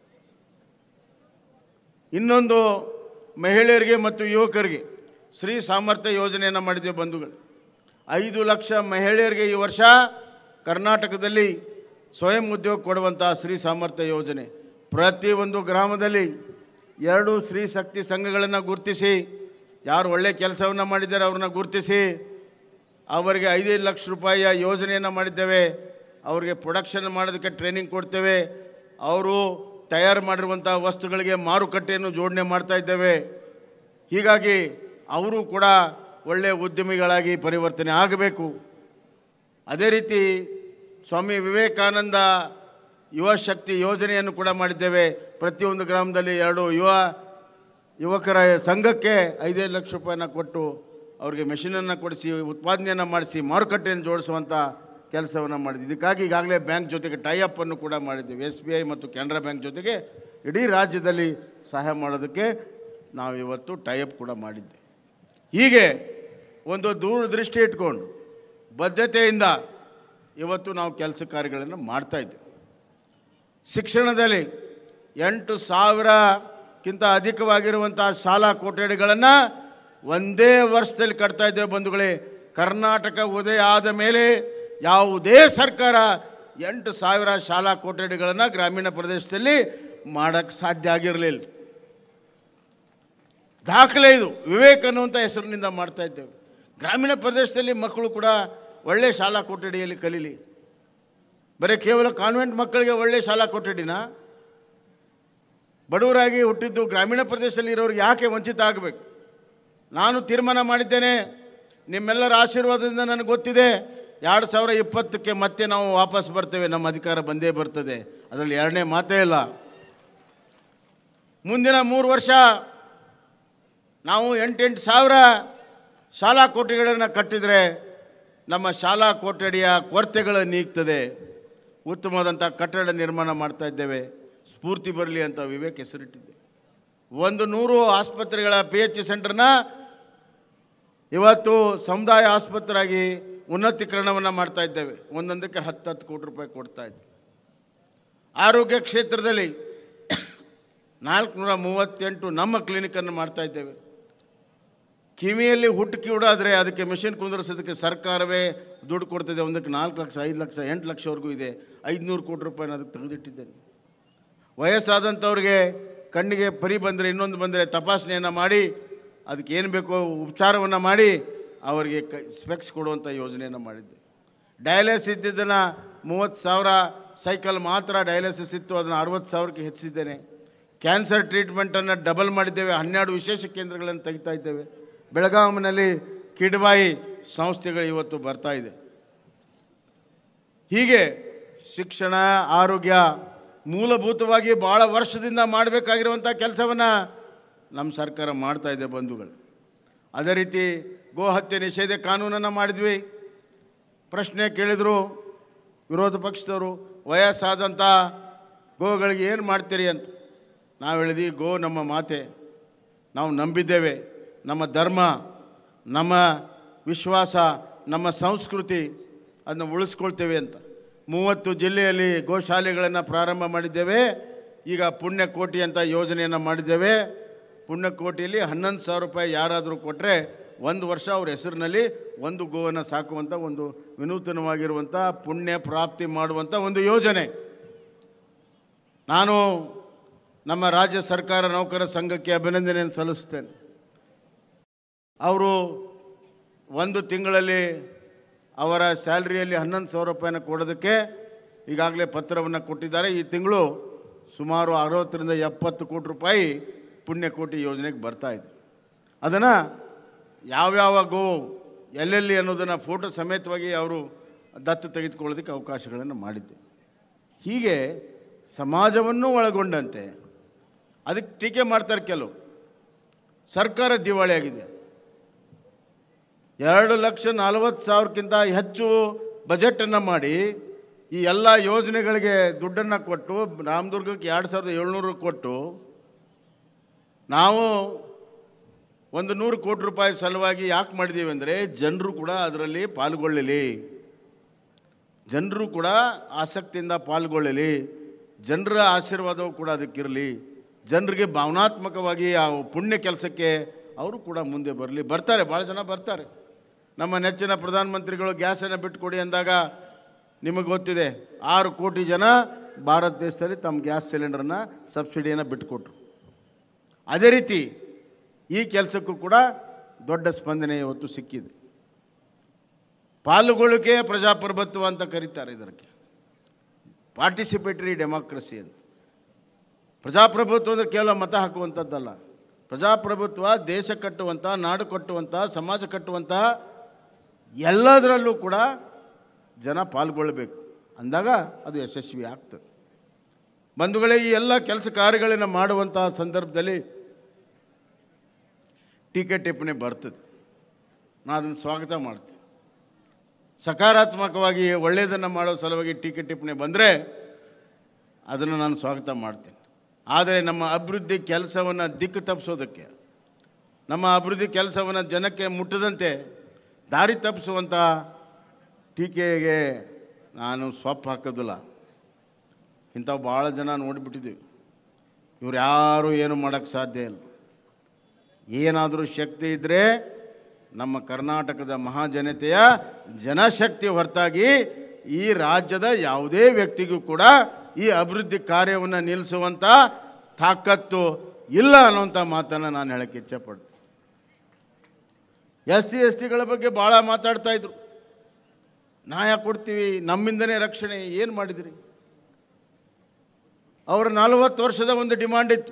ಇನ್ನೊಂದು ಮಹಿಳೆಯರಿಗೆ ಮತ್ತು ಯುವಕರಿಗೆ ಸ್ತ್ರೀ ಸಾಮರ್ಥ್ಯ ಯೋಜನೆಯನ್ನು ಮಾಡಿದ್ದೇವೆ ಬಂಧುಗಳು ಐದು ಲಕ್ಷ ಮಹಿಳೆಯರಿಗೆ ಈ ವರ್ಷ ಕರ್ನಾಟಕದಲ್ಲಿ ಸ್ವಯಂ ಉದ್ಯೋಗ ಕೊಡುವಂಥ ಸ್ತ್ರೀ ಸಾಮರ್ಥ್ಯ ಯೋಜನೆ ಪ್ರತಿಯೊಂದು ಗ್ರಾಮದಲ್ಲಿ ಎರಡು ಸ್ತ್ರೀ ಶಕ್ತಿ ಸಂಘಗಳನ್ನು ಗುರುತಿಸಿ ಯಾರು ಒಳ್ಳೆಯ ಕೆಲಸವನ್ನು ಮಾಡಿದ್ದಾರೆ ಅವ್ರನ್ನ ಗುರುತಿಸಿ ಅವರಿಗೆ ಐದೈದು ಲಕ್ಷ ರೂಪಾಯಿಯ ಯೋಜನೆಯನ್ನು ಮಾಡಿದ್ದೇವೆ ಅವರಿಗೆ ಪ್ರೊಡಕ್ಷನ್ ಮಾಡೋದಕ್ಕೆ ಟ್ರೈನಿಂಗ್ ಕೊಡ್ತೇವೆ ಅವರು ತಯಾರು ಮಾಡಿರುವಂಥ ವಸ್ತುಗಳಿಗೆ ಮಾರುಕಟ್ಟೆಯನ್ನು ಜೋಡಣೆ ಮಾಡ್ತಾ ಇದ್ದೇವೆ ಹೀಗಾಗಿ ಅವರು ಕೂಡ ಒಳ್ಳೆಯ ಉದ್ಯಮಿಗಳಾಗಿ ಪರಿವರ್ತನೆ ಆಗಬೇಕು ಅದೇ ರೀತಿ ಸ್ವಾಮಿ ವಿವೇಕಾನಂದ ಯುವ ಶಕ್ತಿ ಯೋಜನೆಯನ್ನು ಕೂಡ ಮಾಡಿದ್ದೇವೆ ಪ್ರತಿಯೊಂದು ಗ್ರಾಮದಲ್ಲಿ ಎರಡು ಯುವ ಯುವಕರ ಸಂಘಕ್ಕೆ ಐದೈದು ಲಕ್ಷ ರೂಪಾಯಿನ ಕೊಟ್ಟು ಅವರಿಗೆ ಮೆಷಿನನ್ನು ಕೊಡಿಸಿ ಉತ್ಪಾದನೆಯನ್ನು ಮಾಡಿಸಿ ಮಾರುಕಟ್ಟೆಯನ್ನು ಜೋಡಿಸುವಂಥ ಕೆಲಸವನ್ನು ಮಾಡಿದ್ವಿ ಇದಕ್ಕಾಗಿ ಈಗಾಗಲೇ ಬ್ಯಾಂಕ್ ಜೊತೆಗೆ ಟೈಅಪ್ ಅನ್ನು ಕೂಡ ಮಾಡಿದ್ದೀವಿ ಎಸ್ ಬಿ ಐ ಮತ್ತು ಕೆನರಾ ಬ್ಯಾಂಕ್ ಜೊತೆಗೆ ಇಡೀ ರಾಜ್ಯದಲ್ಲಿ ಸಹಾಯ ಮಾಡೋದಕ್ಕೆ ನಾವು ಇವತ್ತು ಟೈಅಪ್ ಕೂಡ ಮಾಡಿದ್ದೆ ಹೀಗೆ ಒಂದು ದೂರದೃಷ್ಟಿ ಇಟ್ಕೊಂಡು ಬದ್ಧತೆಯಿಂದ ಇವತ್ತು ನಾವು ಕೆಲಸ ಕಾರ್ಯಗಳನ್ನು ಮಾಡ್ತಾ ಇದ್ದೇವೆ ಶಿಕ್ಷಣದಲ್ಲಿ ಎಂಟು ಸಾವಿರಕ್ಕಿಂತ ಅಧಿಕವಾಗಿರುವಂಥ ಶಾಲಾ ಕೊಠಡಿಗಳನ್ನು ಒಂದೇ ವರ್ಷದಲ್ಲಿ ಕಟ್ತಾ ಇದ್ದೇವೆ ಬಂಧುಗಳೇ ಕರ್ನಾಟಕ ಉದಯ ಆದ ಮೇಲೆ ಯಾವುದೇ ಸರ್ಕಾರ ಎಂಟು ಸಾವಿರ ಶಾಲಾ ಕೊಠಡಿಗಳನ್ನು ಗ್ರಾಮೀಣ ಪ್ರದೇಶದಲ್ಲಿ ಮಾಡೋಕ್ಕೆ ಸಾಧ್ಯ ಆಗಿರಲಿಲ್ಲ ದಾಖಲೆ ಇದು ವಿವೇಕ್ ಅನ್ನುವಂಥ ಹೆಸರಿನಿಂದ ಮಾಡ್ತಾ ಇದ್ದೇವೆ ಗ್ರಾಮೀಣ ಪ್ರದೇಶದಲ್ಲಿ ಮಕ್ಕಳು ಕೂಡ ಒಳ್ಳೆಯ ಶಾಲಾ ಕೊಠಡಿಯಲ್ಲಿ ಕಲೀಲಿ ಬರೀ ಕೇವಲ ಕಾನ್ವೆಂಟ್ ಮಕ್ಕಳಿಗೆ ಒಳ್ಳೆಯ ಶಾಲಾ ಕೊಠಡಿನ ಬಡವರಾಗಿ ಹುಟ್ಟಿದ್ದು ಗ್ರಾಮೀಣ ಪ್ರದೇಶದಲ್ಲಿ ಇರೋರಿಗೆ ಯಾಕೆ ವಂಚಿತ ಆಗಬೇಕು ನಾನು ತೀರ್ಮಾನ ಮಾಡಿದ್ದೇನೆ ನಿಮ್ಮೆಲ್ಲರ ಆಶೀರ್ವಾದದಿಂದ ನನಗೆ ಗೊತ್ತಿದೆ ಎರಡು ಸಾವಿರ ಇಪ್ಪತ್ತಕ್ಕೆ ಮತ್ತೆ ನಾವು ವಾಪಸ್ ಬರ್ತೇವೆ ನಮ್ಮ ಅಧಿಕಾರ ಬಂದೇ ಬರ್ತದೆ ಅದರಲ್ಲಿ ಎರಡನೇ ಮಾತೇ ಇಲ್ಲ ಮುಂದಿನ ಮೂರು ವರ್ಷ ನಾವು ಎಂಟೆಂಟು ಸಾವಿರ ಶಾಲಾ ಕೊಠಡಿಗಳನ್ನು ಕಟ್ಟಿದರೆ ನಮ್ಮ ಶಾಲಾ ಕೊಠಡಿಯ ಕೊರತೆಗಳು ನೀಗ್ತದೆ ಉತ್ತಮವಾದಂಥ ಕಟ್ಟಡ ನಿರ್ಮಾಣ ಮಾಡ್ತಾ ಇದ್ದೇವೆ ಸ್ಫೂರ್ತಿ ಬರಲಿ ಅಂತ ವಿವೇಕ್ ಹೆಸರಿಟ್ಟಿದ್ದೆ ಒಂದು ನೂರು ಆಸ್ಪತ್ರೆಗಳ ಪಿ ಎಚ್ ಸೆಂಟರ್ನ ಇವತ್ತು ಸಮುದಾಯ ಆಸ್ಪತ್ರೆಯಾಗಿ ಉನ್ನತೀಕರಣವನ್ನು ಮಾಡ್ತಾ ಇದ್ದೇವೆ ಒಂದೊಂದಕ್ಕೆ ಹತ್ತು ಹತ್ತು ಕೋಟಿ ರೂಪಾಯಿ ಕೊಡ್ತಾ ಇದ್ದೇವೆ ಆರೋಗ್ಯ ಕ್ಷೇತ್ರದಲ್ಲಿ ನಾಲ್ಕುನೂರ ಮೂವತ್ತೆಂಟು ನಮ್ಮ ಕ್ಲಿನಿಕನ್ನು ಮಾಡ್ತಾ ಇದ್ದೇವೆ ಕಿವಿಯಲ್ಲಿ ಹುಟ್ಟು ಕಿವುಡಾದರೆ ಅದಕ್ಕೆ ಮಿಷಿನ್ ಕುಂದಿರಿಸೋದಕ್ಕೆ ಸರ್ಕಾರವೇ ದುಡ್ಡು ಕೊಡ್ತಿದೆ ಒಂದಕ್ಕೆ ನಾಲ್ಕು ಲಕ್ಷ ಐದು ಲಕ್ಷ ಎಂಟು ಲಕ್ಷವರೆಗೂ ಇದೆ ಐದುನೂರು ಕೋಟಿ ರೂಪಾಯಿನ ಅದಕ್ಕೆ ತೆಗೆದಿಟ್ಟಿದ್ದೇನೆ ವಯಸ್ಸಾದಂಥವ್ರಿಗೆ ಕಣ್ಣಿಗೆ ಪರಿ ಬಂದರೆ ಇನ್ನೊಂದು ಬಂದರೆ ತಪಾಸಣೆಯನ್ನು ಮಾಡಿ ಅದಕ್ಕೆ ಏನು ಬೇಕೋ ಉಪಚಾರವನ್ನು ಮಾಡಿ ಅವರಿಗೆ ಕ ಸ್ಪೆಕ್ಸ್ ಕೊಡುವಂಥ ಯೋಜನೆಯನ್ನು ಮಾಡಿದ್ದೆ ಡಯಾಲಿಸಿಸ್ ಇದ್ದಿದ್ದನ್ನು ಮೂವತ್ತು ಸಾವಿರ ಸೈಕಲ್ ಮಾತ್ರ ಡಯಾಲಿಸಿಸ್ ಇತ್ತು ಅದನ್ನು ಅರವತ್ತು ಸಾವಿರಕ್ಕೆ ಹೆಚ್ಚಿದ್ದೇನೆ ಕ್ಯಾನ್ಸರ್ ಟ್ರೀಟ್ಮೆಂಟನ್ನು ಡಬಲ್ ಮಾಡಿದ್ದೇವೆ ಹನ್ನೆರಡು ವಿಶೇಷ ಕೇಂದ್ರಗಳನ್ನು ತೆಗಿತಾ ಇದ್ದೇವೆ ಬೆಳಗಾವಿನಲ್ಲಿ ಕಿಡ್ವಾಯಿ ಸಂಸ್ಥೆಗಳು ಇವತ್ತು ಬರ್ತಾ ಇದೆ ಹೀಗೆ ಶಿಕ್ಷಣ ಆರೋಗ್ಯ ಮೂಲಭೂತವಾಗಿ ಭಾಳ ವರ್ಷದಿಂದ ಮಾಡಬೇಕಾಗಿರುವಂಥ ಕೆಲಸವನ್ನು ನಮ್ಮ ಸರ್ಕಾರ ಮಾಡ್ತಾ ಇದೆ ಬಂಧುಗಳು ಅದೇ ರೀತಿ ಗೋಹತ್ಯೆ ನಿಷೇಧ ಕಾನೂನನ್ನು ಮಾಡಿದ್ವಿ ಪ್ರಶ್ನೆ ಕೇಳಿದರು ವಿರೋಧ ಪಕ್ಷದವರು ವಯಸ್ಸಾದಂಥ ಗೋಗಳಿಗೆ ಏನು ಮಾಡ್ತೀರಿ ಅಂತ ನಾವು ಹೇಳಿದ್ವಿ ಗೋ ನಮ್ಮ ಮಾತೆ ನಾವು ನಂಬಿದ್ದೇವೆ ನಮ್ಮ ಧರ್ಮ ನಮ್ಮ ವಿಶ್ವಾಸ ನಮ್ಮ ಸಂಸ್ಕೃತಿ ಅದನ್ನ ಉಳಿಸ್ಕೊಳ್ತೇವೆ ಅಂತ ಮೂವತ್ತು ಜಿಲ್ಲೆಯಲ್ಲಿ ಗೋಶಾಲೆಗಳನ್ನು ಪ್ರಾರಂಭ ಮಾಡಿದ್ದೇವೆ ಈಗ ಪುಣ್ಯಕೋಟಿ ಅಂತ ಯೋಜನೆಯನ್ನು ಮಾಡಿದ್ದೇವೆ ಪುಣ್ಯಕೋಟಿಯಲ್ಲಿ ಹನ್ನೊಂದು ಸಾವಿರ ರೂಪಾಯಿ ಯಾರಾದರೂ ಕೊಟ್ಟರೆ ಒಂದು ವರ್ಷ ಅವ್ರ ಹೆಸರಿನಲ್ಲಿ ಒಂದು ಗೋವನ್ನು ಸಾಕುವಂಥ ಒಂದು ವಿನೂತನವಾಗಿರುವಂಥ ಪುಣ್ಯ ಪ್ರಾಪ್ತಿ ಮಾಡುವಂಥ ಒಂದು ಯೋಜನೆ ನಾನು ನಮ್ಮ ರಾಜ್ಯ ಸರ್ಕಾರ ನೌಕರ ಸಂಘಕ್ಕೆ ಅಭಿನಂದನೆಯನ್ನು ಸಲ್ಲಿಸ್ತೇನೆ ಅವರು ಒಂದು ತಿಂಗಳಲ್ಲಿ ಅವರ ಸ್ಯಾಲ್ರಿಯಲ್ಲಿ ಹನ್ನೊಂದು ಸಾವಿರ ರೂಪಾಯಿನ ಕೊಡೋದಕ್ಕೆ ಈಗಾಗಲೇ ಪತ್ರವನ್ನು ಕೊಟ್ಟಿದ್ದಾರೆ ಈ ತಿಂಗಳು ಸುಮಾರು ಅರವತ್ತರಿಂದ ಎಪ್ಪತ್ತು ಕೋಟಿ ರೂಪಾಯಿ ಪುಣ್ಯಕೋಟಿ ಯೋಜನೆಗೆ ಬರ್ತಾ ಇದೆ ಅದನ್ನು ಯಾವ್ಯಾವ ಗೋ ಎಲ್ಲೆಲ್ಲಿ ಅನ್ನೋದನ್ನು ಫೋಟೋ ಸಮೇತವಾಗಿ ಅವರು ದತ್ತು ತೆಗೆದುಕೊಳ್ಳೋದಕ್ಕೆ ಅವಕಾಶಗಳನ್ನು ಮಾಡಿದ್ದೆ ಹೀಗೆ ಸಮಾಜವನ್ನು ಒಳಗೊಂಡಂತೆ ಅದಕ್ಕೆ ಟೀಕೆ ಮಾಡ್ತಾರೆ ಕೆಲವು ಸರ್ಕಾರ ದಿವಾಳಿಯಾಗಿದೆ ಎರಡು ಲಕ್ಷ ನಲವತ್ತು ಸಾವಿರಕ್ಕಿಂತ ಹೆಚ್ಚು ಬಜೆಟನ್ನು ಮಾಡಿ ಈ ಎಲ್ಲ ಯೋಜನೆಗಳಿಗೆ ದುಡ್ಡನ್ನು ಕೊಟ್ಟು ರಾಮದುರ್ಗಕ್ಕೆ ಎರಡು ಸಾವಿರದ ಏಳ್ನೂರು ಕೊಟ್ಟು ನಾವು ಒಂದು ನೂರು ಕೋಟಿ ರೂಪಾಯಿ ಸಲುವಾಗಿ ಯಾಕೆ ಮಾಡಿದ್ದೀವಿ ಅಂದರೆ ಜನರು ಕೂಡ ಅದರಲ್ಲಿ ಪಾಲ್ಗೊಳ್ಳಲಿ ಜನರು ಕೂಡ ಆಸಕ್ತಿಯಿಂದ ಪಾಲ್ಗೊಳ್ಳಲಿ ಜನರ ಆಶೀರ್ವಾದವು ಕೂಡ ಅದಕ್ಕಿರಲಿ ಜನರಿಗೆ ಭಾವನಾತ್ಮಕವಾಗಿ ಆ ಪುಣ್ಯ ಕೆಲಸಕ್ಕೆ ಅವರು ಕೂಡ ಮುಂದೆ ಬರಲಿ ಬರ್ತಾರೆ ಭಾಳ ಜನ ಬರ್ತಾರೆ ನಮ್ಮ ನೆಚ್ಚಿನ ಪ್ರಧಾನಮಂತ್ರಿಗಳು ಗ್ಯಾಸನ್ನು ಬಿಟ್ಟುಕೊಡಿ ಅಂದಾಗ ನಿಮಗೆ ಗೊತ್ತಿದೆ ಆರು ಕೋಟಿ ಜನ ಭಾರತ ದೇಶದಲ್ಲಿ ತಮ್ಮ ಗ್ಯಾಸ್ ಸಿಲಿಂಡರ್ನ ಸಬ್ಸಿಡಿಯನ್ನು ಬಿಟ್ಟುಕೊಟ್ರು ಅದೇ ರೀತಿ ಈ ಕೆಲಸಕ್ಕೂ ಕೂಡ ದೊಡ್ಡ ಸ್ಪಂದನೆ ಇವತ್ತು ಸಿಕ್ಕಿದೆ ಪಾಲ್ಗೊಳ್ಳುವಿಕೆ ಪ್ರಜಾಪ್ರಭುತ್ವ ಅಂತ ಕರೀತಾರೆ ಇದಕ್ಕೆ ಪಾರ್ಟಿಸಿಪೇಟರಿ ಡೆಮಾಕ್ರಸಿ ಅಂತ ಪ್ರಜಾಪ್ರಭುತ್ವ ಅಂದರೆ ಕೇವಲ ಮತ ಹಾಕುವಂಥದ್ದಲ್ಲ ಪ್ರಜಾಪ್ರಭುತ್ವ ದೇಶ ಕಟ್ಟುವಂಥ ನಾಡು ಕಟ್ಟುವಂಥ ಸಮಾಜ ಕಟ್ಟುವಂಥ ಎಲ್ಲದರಲ್ಲೂ ಕೂಡ ಜನ ಪಾಲ್ಗೊಳ್ಳಬೇಕು ಅಂದಾಗ ಅದು ಯಶಸ್ವಿ ಆಗ್ತದೆ ಬಂಧುಗಳೇ ಈ ಎಲ್ಲ ಕೆಲಸ ಕಾರ್ಯಗಳನ್ನು ಮಾಡುವಂತಹ ಸಂದರ್ಭದಲ್ಲಿ ಟೀಕೆ ಟಿಪ್ಪಣಿ ಬರ್ತದೆ ನಾನು ಅದನ್ನು ಸ್ವಾಗತ ಮಾಡ್ತೀನಿ ಸಕಾರಾತ್ಮಕವಾಗಿ ಒಳ್ಳೆಯದನ್ನು ಮಾಡೋ ಸಲುವಾಗಿ ಟೀಕೆ ಟಿಪ್ಪಣಿ ಬಂದರೆ ಅದನ್ನು ನಾನು ಸ್ವಾಗತ ಮಾಡ್ತೀನಿ ಆದರೆ ನಮ್ಮ ಅಭಿವೃದ್ಧಿ ಕೆಲಸವನ್ನು ದಿಕ್ಕು ತಪ್ಪಿಸೋದಕ್ಕೆ ನಮ್ಮ ಅಭಿವೃದ್ಧಿ ಕೆಲಸವನ್ನು ಜನಕ್ಕೆ ಮುಟ್ಟದಂತೆ ದಾರಿ ತಪ್ಪಿಸುವಂಥ ಟೀಕೆಗೆ ನಾನು ಸೊಪ್ಪು ಹಾಕೋದಿಲ್ಲ ಇಂಥವು ಭಾಳ ಜನ ನೋಡಿಬಿಟ್ಟಿದ್ದೀವಿ ಇವ್ರು ಯಾರೂ ಏನು ಮಾಡೋಕ್ಕೆ ಸಾಧ್ಯ ಇಲ್ಲ ಏನಾದರೂ ಶಕ್ತಿ ಇದ್ದರೆ ನಮ್ಮ ಕರ್ನಾಟಕದ ಮಹಾಜನತೆಯ ಜನಶಕ್ತಿ ಹೊರತಾಗಿ ಈ ರಾಜ್ಯದ ಯಾವುದೇ ವ್ಯಕ್ತಿಗೂ ಕೂಡ ಈ ಅಭಿವೃದ್ಧಿ ಕಾರ್ಯವನ್ನು ನಿಲ್ಲಿಸುವಂಥ ತಾಕತ್ತು ಇಲ್ಲ ಅನ್ನುವಂಥ ಮಾತನ್ನು ನಾನು ಹೇಳಕ್ಕೆ ಇಚ್ಛೆಪಡ್ತೀನಿ ಎಸ್ ಸಿ ಎಸ್ ಟಿಗಳ ಬಗ್ಗೆ ಭಾಳ ಮಾತಾಡ್ತಾ ಇದ್ರು ನ್ಯಾಯ ಕೊಡ್ತೀವಿ ನಮ್ಮಿಂದನೇ ರಕ್ಷಣೆ ಏನು ಮಾಡಿದ್ರಿ ಅವರ ನಲವತ್ತು ವರ್ಷದ ಒಂದು ಡಿಮಾಂಡ್ ಇತ್ತು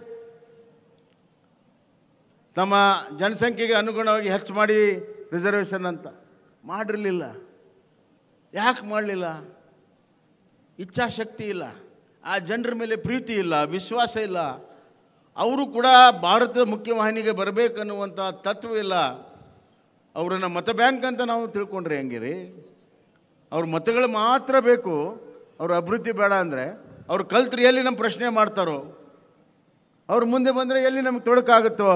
ತಮ್ಮ ಜನಸಂಖ್ಯೆಗೆ ಅನುಗುಣವಾಗಿ ಹೆಚ್ಚು ಮಾಡಿ ರಿಸರ್ವೇಷನ್ ಅಂತ ಮಾಡಿರಲಿಲ್ಲ ಯಾಕೆ ಮಾಡಲಿಲ್ಲ ಇಚ್ಛಾಶಕ್ತಿ ಇಲ್ಲ ಆ ಜನರ ಮೇಲೆ ಪ್ರೀತಿ ಇಲ್ಲ ವಿಶ್ವಾಸ ಇಲ್ಲ ಅವರು ಕೂಡ ಭಾರತದ ಮುಖ್ಯವಾಹಿನಿಗೆ ಬರಬೇಕನ್ನುವಂಥ ತತ್ವ ಇಲ್ಲ ಅವರನ್ನು ಮತ ಬ್ಯಾಂಕ್ ಅಂತ ನಾವು ತಿಳ್ಕೊಂಡ್ರೆ ಹೆಂಗೆ ರೀ ಅವ್ರ ಮತಗಳು ಮಾತ್ರ ಬೇಕು ಅವ್ರ ಅಭಿವೃದ್ಧಿ ಬೇಡ ಅಂದರೆ ಅವ್ರು ಕಲ್ತ್ರಿ ಎಲ್ಲಿ ನಮ್ಮ ಪ್ರಶ್ನೆ ಮಾಡ್ತಾರೋ ಅವ್ರು ಮುಂದೆ ಬಂದರೆ ಎಲ್ಲಿ ನಮ್ಗೆ ತೊಡಕಾಗುತ್ತೋ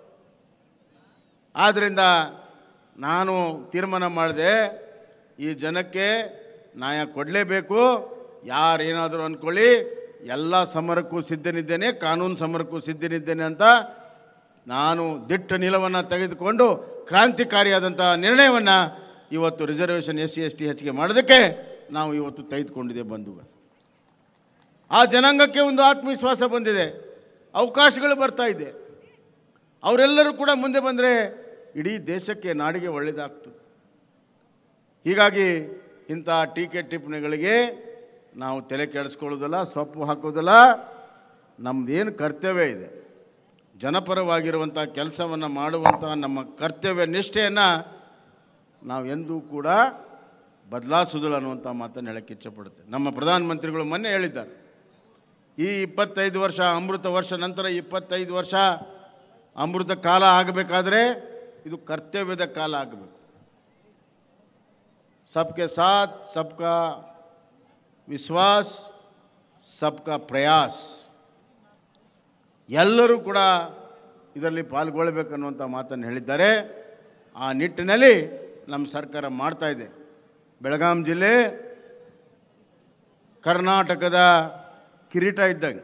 ಆದ್ದರಿಂದ ನಾನು ತೀರ್ಮಾನ ಮಾಡಿದೆ ಈ ಜನಕ್ಕೆ ನ್ಯಾಯ ಕೊಡಲೇಬೇಕು ಯಾರೇನಾದರೂ ಅಂದ್ಕೊಳ್ಳಿ ಎಲ್ಲ ಸಮರಕ್ಕೂ ಸಿದ್ಧನಿದ್ದೇನೆ ಕಾನೂನು ಸಮರಕ್ಕೂ ಸಿದ್ಧನಿದ್ದೇನೆ ಅಂತ ನಾನು ದಿಟ್ಟ ನಿಲವನ್ನು ತೆಗೆದುಕೊಂಡು ಕ್ರಾಂತಿಕಾರಿಯಾದಂಥ ನಿರ್ಣಯವನ್ನು ಇವತ್ತು reservation S C S T ಹೆಚ್ಚಿಗೆ ಮಾಡೋದಕ್ಕೆ ನಾವು ಇವತ್ತು ತೆಗೆದುಕೊಂಡಿದ್ದೇವೆ ಬಂಧುಗಳು ಆ ಜನಾಂಗಕ್ಕೆ ಒಂದು ಆತ್ಮವಿಶ್ವಾಸ ಬಂದಿದೆ ಅವಕಾಶಗಳು ಬರ್ತಾ ಇದೆ ಅವರೆಲ್ಲರೂ ಕೂಡ ಮುಂದೆ ಬಂದರೆ ಇಡೀ ದೇಶಕ್ಕೆ ನಾಡಿಗೆ ಒಳ್ಳೆಯದಾಗ್ತದೆ ಹೀಗಾಗಿ ಇಂಥ ಟೀಕೆ ಟಿಪ್ಪಣಿಗಳಿಗೆ ನಾವು ತಲೆ ಕೆಡಿಸ್ಕೊಳ್ಳೋದಿಲ್ಲ ಸೊಪ್ಪು ಹಾಕೋದಿಲ್ಲ ನಮ್ಮದೇನು ಕರ್ತವ್ಯ ಇದೆ ಜನಪರವಾಗಿರುವಂಥ ಕೆಲಸವನ್ನು ಮಾಡುವಂಥ ನಮ್ಮ ಕರ್ತವ್ಯ ನಿಷ್ಠೆಯನ್ನು ನಾವು ಎಂದೂ ಕೂಡ ಬದಲಾಯಿಸೋದಿಲ್ಲ ಅನ್ನುವಂಥ ಮಾತನ್ನು ಹೇಳಕ್ಕೆ ಇಚ್ಛಪಡುತ್ತೆ ನಮ್ಮ ಪ್ರಧಾನಮಂತ್ರಿಗಳು ಮೊನ್ನೆ ಹೇಳಿದ್ದಾರೆ ಈ ಇಪ್ಪತ್ತೈದು ವರ್ಷ ಅಮೃತ ವರ್ಷ ನಂತರ ಇಪ್ಪತ್ತೈದು ವರ್ಷ ಅಮೃತ ಕಾಲ ಆಗಬೇಕಾದ್ರೆ ಇದು ಕರ್ತವ್ಯದ ಕಾಲ ಆಗಬೇಕು ಸಬ್ಕೆ ಸಾಥ್ ಸಬ್ಕಾ ವಿಶ್ವಾಸ್ ಸಬ್ಕಾ ಪ್ರಯಾಸ್ ಎಲ್ಲರೂ ಕೂಡ ಇದರಲ್ಲಿ ಪಾಲ್ಗೊಳ್ಳಬೇಕನ್ನುವಂಥ ಮಾತನ್ನು ಹೇಳಿದ್ದಾರೆ ಆ ನಿಟ್ಟಿನಲ್ಲಿ ನಮ್ಮ ಸರ್ಕಾರ ಮಾಡ್ತಾ ಇದೆ ಬೆಳಗಾಂ ಜಿಲ್ಲೆ ಕರ್ನಾಟಕದ ಕಿರೀಟ ಇದ್ದಂಗೆ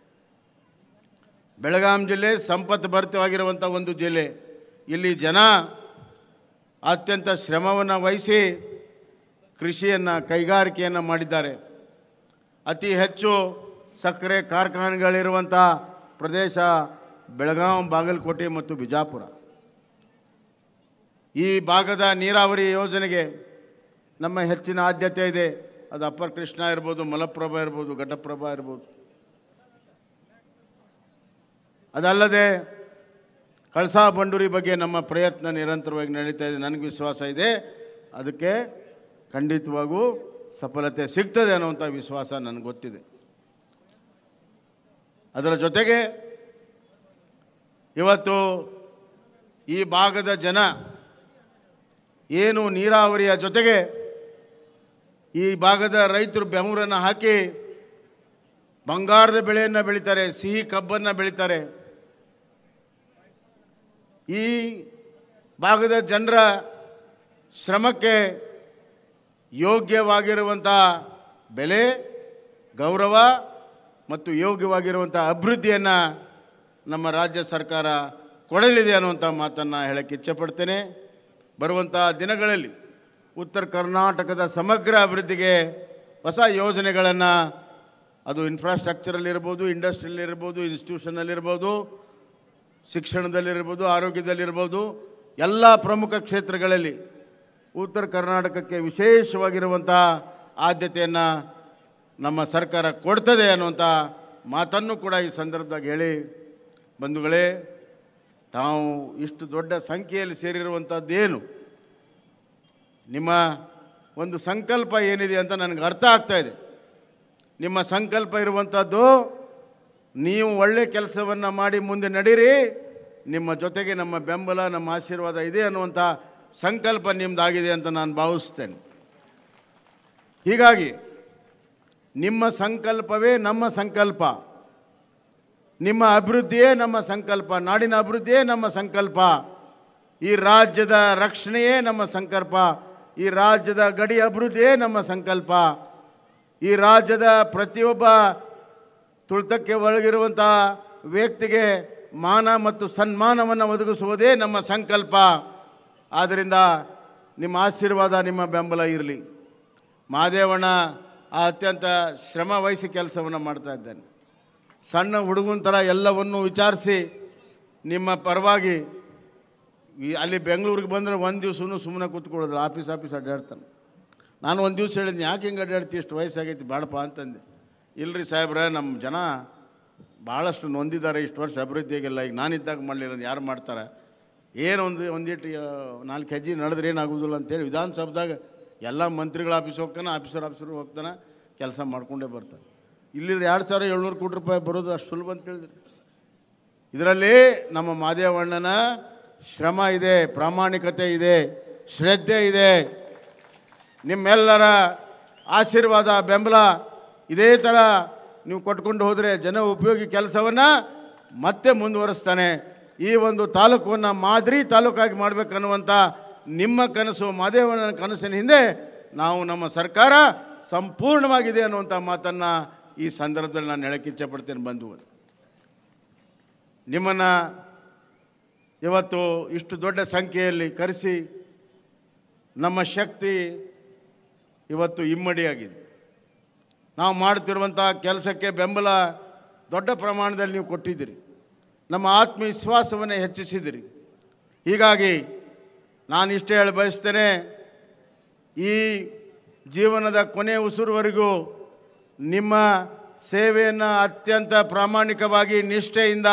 ಬೆಳಗಾಂ ಜಿಲ್ಲೆ ಸಂಪತ್ತು ಭರಿತವಾಗಿರುವಂಥ ಒಂದು ಜಿಲ್ಲೆ ಇಲ್ಲಿ ಜನ ಅತ್ಯಂತ ಶ್ರಮವನ್ನು ವಹಿಸಿ ಕೃಷಿಯನ್ನು ಕೈಗಾರಿಕೆಯನ್ನು ಮಾಡಿದ್ದಾರೆ ಅತಿ ಹೆಚ್ಚು ಸಕ್ಕರೆ ಕಾರ್ಖಾನೆಗಳಿರುವಂಥ ಪ್ರದೇಶ ಬೆಳಗಾಂ ಬಾಗಲಕೋಟೆ ಮತ್ತು ಬಿಜಾಪುರ ಈ ಭಾಗದ ನೀರಾವರಿ ಯೋಜನೆಗೆ ನಮ್ಮ ಹೆಚ್ಚಿನ ಆದ್ಯತೆ ಇದೆ ಅದು ಅಪ್ಪರ್ ಕೃಷ್ಣ ಇರ್ಬೋದು ಮಲಪ್ರಭಾ ಇರ್ಬೋದು ಘಟಪ್ರಭಾ ಇರ್ಬೋದು ಅದಲ್ಲದೆ ಕಳಸಾ ಬಂಡೂರಿ ಬಗ್ಗೆ ನಮ್ಮ ಪ್ರಯತ್ನ ನಿರಂತರವಾಗಿ ನಡೀತಾ ಇದೆ ನನಗೆ ವಿಶ್ವಾಸ ಇದೆ ಅದಕ್ಕೆ ಖಂಡಿತವಾಗೂ ಸಫಲತೆ ಸಿಗ್ತದೆ ಅನ್ನುವಂಥ ವಿಶ್ವಾಸ ನನಗೆ ಗೊತ್ತಿದೆ ಅದರ ಜೊತೆಗೆ ಇವತ್ತು ಈ ಭಾಗದ ಜನ ಏನು ನೀರಾವರಿಯ ಜೊತೆಗೆ ಈ ಭಾಗದ ರೈತರು ಬೆವರನ್ನು ಹಾಕಿ ಬಂಗಾರದ ಬೆಳೆಯನ್ನು ಬೆಳೀತಾರೆ ಸಿಹಿ ಕಬ್ಬನ್ನು ಬೆಳೀತಾರೆ ಈ ಭಾಗದ ಜನರ ಶ್ರಮಕ್ಕೆ ಯೋಗ್ಯವಾಗಿರುವಂಥ ಬೆಲೆ ಗೌರವ ಮತ್ತು ಯೋಗ್ಯವಾಗಿರುವಂಥ ಅಭಿವೃದ್ಧಿಯನ್ನು ನಮ್ಮ ರಾಜ್ಯ ಸರ್ಕಾರ ಕೊಡಲಿದೆ ಅನ್ನುವಂಥ ಮಾತನ್ನು ಹೇಳಕ್ಕೆ ಇಚ್ಛೆಪಡ್ತೇನೆ ಬರುವಂಥ ದಿನಗಳಲ್ಲಿ ಉತ್ತರ ಕರ್ನಾಟಕದ ಸಮಗ್ರ ಅಭಿವೃದ್ಧಿಗೆ ಹೊಸ ಯೋಜನೆಗಳನ್ನು ಅದು ಇನ್ಫ್ರಾಸ್ಟ್ರಕ್ಚರಲ್ಲಿರ್ಬೋದು ಇಂಡಸ್ಟ್ರಿಯಲ್ಲಿರ್ಬೋದು ಇನ್ಸ್ಟಿಟ್ಯೂಷನಲ್ಲಿರ್ಬೋದು ಶಿಕ್ಷಣದಲ್ಲಿರ್ಬೋದು ಆರೋಗ್ಯದಲ್ಲಿರ್ಬೋದು ಎಲ್ಲ ಪ್ರಮುಖ ಕ್ಷೇತ್ರಗಳಲ್ಲಿ ಉತ್ತರ ಕರ್ನಾಟಕಕ್ಕೆ ವಿಶೇಷವಾಗಿರುವಂಥ ಆದ್ಯತೆಯನ್ನು ನಮ್ಮ ಸರ್ಕಾರ ಕೊಡ್ತದೆ ಅನ್ನುವಂಥ ಮಾತನ್ನು ಕೂಡ ಈ ಸಂದರ್ಭದಾಗ ಹೇಳಿ ಬಂಧುಗಳೇ ತಾವು ಇಷ್ಟು ದೊಡ್ಡ ಸಂಖ್ಯೆಯಲ್ಲಿ ಸೇರಿರುವಂಥದ್ದೇನು ನಿಮ್ಮ ಒಂದು ಸಂಕಲ್ಪ ಏನಿದೆ ಅಂತ ನನಗೆ ಅರ್ಥ ಆಗ್ತಾ ಇದೆ ನಿಮ್ಮ ಸಂಕಲ್ಪ ಇರುವಂಥದ್ದು ನೀವು ಒಳ್ಳೆ ಕೆಲಸವನ್ನು ಮಾಡಿ ಮುಂದೆ ನಡೀರಿ ನಿಮ್ಮ ಜೊತೆಗೆ ನಮ್ಮ ಬೆಂಬಲ ನಮ್ಮ ಆಶೀರ್ವಾದ ಇದೆ ಅನ್ನುವಂಥ ಸಂಕಲ್ಪ ನಿಮ್ಮದಾಗಿದೆ ಅಂತ ನಾನು ಭಾವಿಸ್ತೇನೆ ಹೀಗಾಗಿ ನಿಮ್ಮ ಸಂಕಲ್ಪವೇ ನಮ್ಮ ಸಂಕಲ್ಪ ನಿಮ್ಮ ಅಭಿವೃದ್ಧಿಯೇ ನಮ್ಮ ಸಂಕಲ್ಪ ನಾಡಿನ ಅಭಿವೃದ್ಧಿಯೇ ನಮ್ಮ ಸಂಕಲ್ಪ ಈ ರಾಜ್ಯದ ರಕ್ಷಣೆಯೇ ನಮ್ಮ ಸಂಕಲ್ಪ ಈ ರಾಜ್ಯದ ಗಡಿ ಅಭಿವೃದ್ಧಿಯೇ ನಮ್ಮ ಸಂಕಲ್ಪ ಈ ರಾಜ್ಯದ ಪ್ರತಿಯೊಬ್ಬ ತುಳಿತಕ್ಕೆ ಒಳಗಿರುವಂಥ ವ್ಯಕ್ತಿಗೆ ಮಾನ ಮತ್ತು ಸನ್ಮಾನವನ್ನು ಒದಗಿಸುವುದೇ ನಮ್ಮ ಸಂಕಲ್ಪ ಆದ್ದರಿಂದ ನಿಮ್ಮ ಆಶೀರ್ವಾದ ನಿಮ್ಮ ಬೆಂಬಲ ಇರಲಿ ಮಹಾದೇವಣ್ಣ ಆ ಅತ್ಯಂತ ಶ್ರಮ ವಹಿಸಿ ಕೆಲಸವನ್ನು ಮಾಡ್ತಾ ಇದ್ದಾನೆ ಸಣ್ಣ ಹುಡುಗನ ಥರ ಎಲ್ಲವನ್ನು ವಿಚಾರಿಸಿ ನಿಮ್ಮ ಪರವಾಗಿ ಈ ಅಲ್ಲಿ ಬೆಂಗಳೂರಿಗೆ ಬಂದರೆ ಒಂದು ದಿವ್ಸನೂ ಸುಮ್ಮನೆ ಕೂತ್ಕೊಳ್ಳೋದಿಲ್ಲ ಆಫೀಸ್ ಆಫೀಸ್ ಅಡ್ಡಾಡ್ತಾನೆ ನಾನು ಒಂದು ದಿವ್ಸ ಹೇಳಿದ್ನಿ ಯಾಕೆ ಹಿಂಗೆ ಅಡ್ಡಾಡ್ತಿ ಇಷ್ಟು ವಯಸ್ಸಾಗೈತಿ ಬೇಡಪ್ಪ ಅಂತಂದೆ ಇಲ್ರಿ ಸಾಹೇಬ್ರೆ ನಮ್ಮ ಜನ ಭಾಳಷ್ಟು ನೊಂದಿದ್ದಾರೆ ಇಷ್ಟು ವರ್ಷ ಅಭಿವೃದ್ಧಿಯಾಗಿಲ್ಲ ಈಗ ನಾನಿದ್ದಾಗ ಮಾಡಲಿಲ್ಲ ಯಾರು ಮಾಡ್ತಾರೆ ಏನು ಒಂದು ಒಂದಿಟ್ಟು ಆ, ನಾಲ್ಕು ಹೆಜ್ಜೆ ನಡೆದ್ರೆ ಏನಾಗೋದಿಲ್ಲ ಅಂತೇಳಿ ವಿಧಾನಸಭೆದಾಗ ಎಲ್ಲ ಮಂತ್ರಿಗಳ ಆಫೀಸ್ ಹೋಗ್ತಾನೆ ಆಫೀಸರ್ ಆಫೀಸರ್ ಹೋಗ್ತಾನೆ ಕೆಲಸ ಮಾಡ್ಕೊಂಡೇ ಬರ್ತಾನೆ ಇಲ್ಲಿದ್ರೆ ಎರಡು ಸಾವಿರ ಏಳ್ನೂರು ಕೋಟಿ ರೂಪಾಯಿ ಬರೋದು ಅಷ್ಟು ಸುಲಭ ಅಂತ ಹೇಳಿದ್ರಿ ಇದರಲ್ಲಿ ನಮ್ಮ ಮಾದೇವಣ್ಣನ ಶ್ರಮ ಇದೆ ಪ್ರಾಮಾಣಿಕತೆ ಇದೆ ಶ್ರದ್ಧೆ ಇದೆ ನಿಮ್ಮೆಲ್ಲರ ಆಶೀರ್ವಾದ ಬೆಂಬಲ ಇದೇ ಥರ ನೀವು ಕೊಟ್ಕೊಂಡು ಹೋದರೆ ಜನ ಉಪಯೋಗಿ ಕೆಲಸವನ್ನು ಮತ್ತೆ ಮುಂದುವರಿಸ್ತಾನೆ ಈ ಒಂದು ತಾಲೂಕನ್ನು ಮಾದರಿ ತಾಲೂಕಾಗಿ ಮಾಡಬೇಕನ್ನುವಂಥ ನಿಮ್ಮ ಕನಸು ಮಾದೇವನ ಕನಸಿನ ಹಿಂದೆ ನಾವು ನಮ್ಮ ಸರ್ಕಾರ ಸಂಪೂರ್ಣವಾಗಿದೆ ಅನ್ನುವಂಥ ಮಾತನ್ನು ಈ ಸಂದರ್ಭದಲ್ಲಿ ನಾನು ಹೇಳಕ್ಕೆ ಇಚ್ಛೆಪಡ್ತೇನೆ ಬಂಧುಗಳು ನಿಮ್ಮನ್ನು ಇವತ್ತು ಇಷ್ಟು ದೊಡ್ಡ ಸಂಖ್ಯೆಯಲ್ಲಿ ಕರೆಸಿ ನಮ್ಮ ಶಕ್ತಿ ಇವತ್ತು ಇಮ್ಮಡಿಯಾಗಿದೆ ನಾವು ಮಾಡ್ತಿರುವಂಥ ಕೆಲಸಕ್ಕೆ ಬೆಂಬಲ ದೊಡ್ಡ ಪ್ರಮಾಣದಲ್ಲಿ ನೀವು ಕೊಟ್ಟಿದ್ದೀರಿ ನಮ್ಮ ಆತ್ಮವಿಶ್ವಾಸವನ್ನು ಹೆಚ್ಚಿಸಿದಿರಿ ಹೀಗಾಗಿ ನಾನು ಇಷ್ಟೇ ಹೇಳಿ ಬಯಸ್ತೇನೆ ಈ ಜೀವನದ ಕೊನೆ ಉಸಿರುವರೆಗೂ ನಿಮ್ಮ ಸೇವೆಯನ್ನು ಅತ್ಯಂತ ಪ್ರಾಮಾಣಿಕವಾಗಿ ನಿಷ್ಠೆಯಿಂದ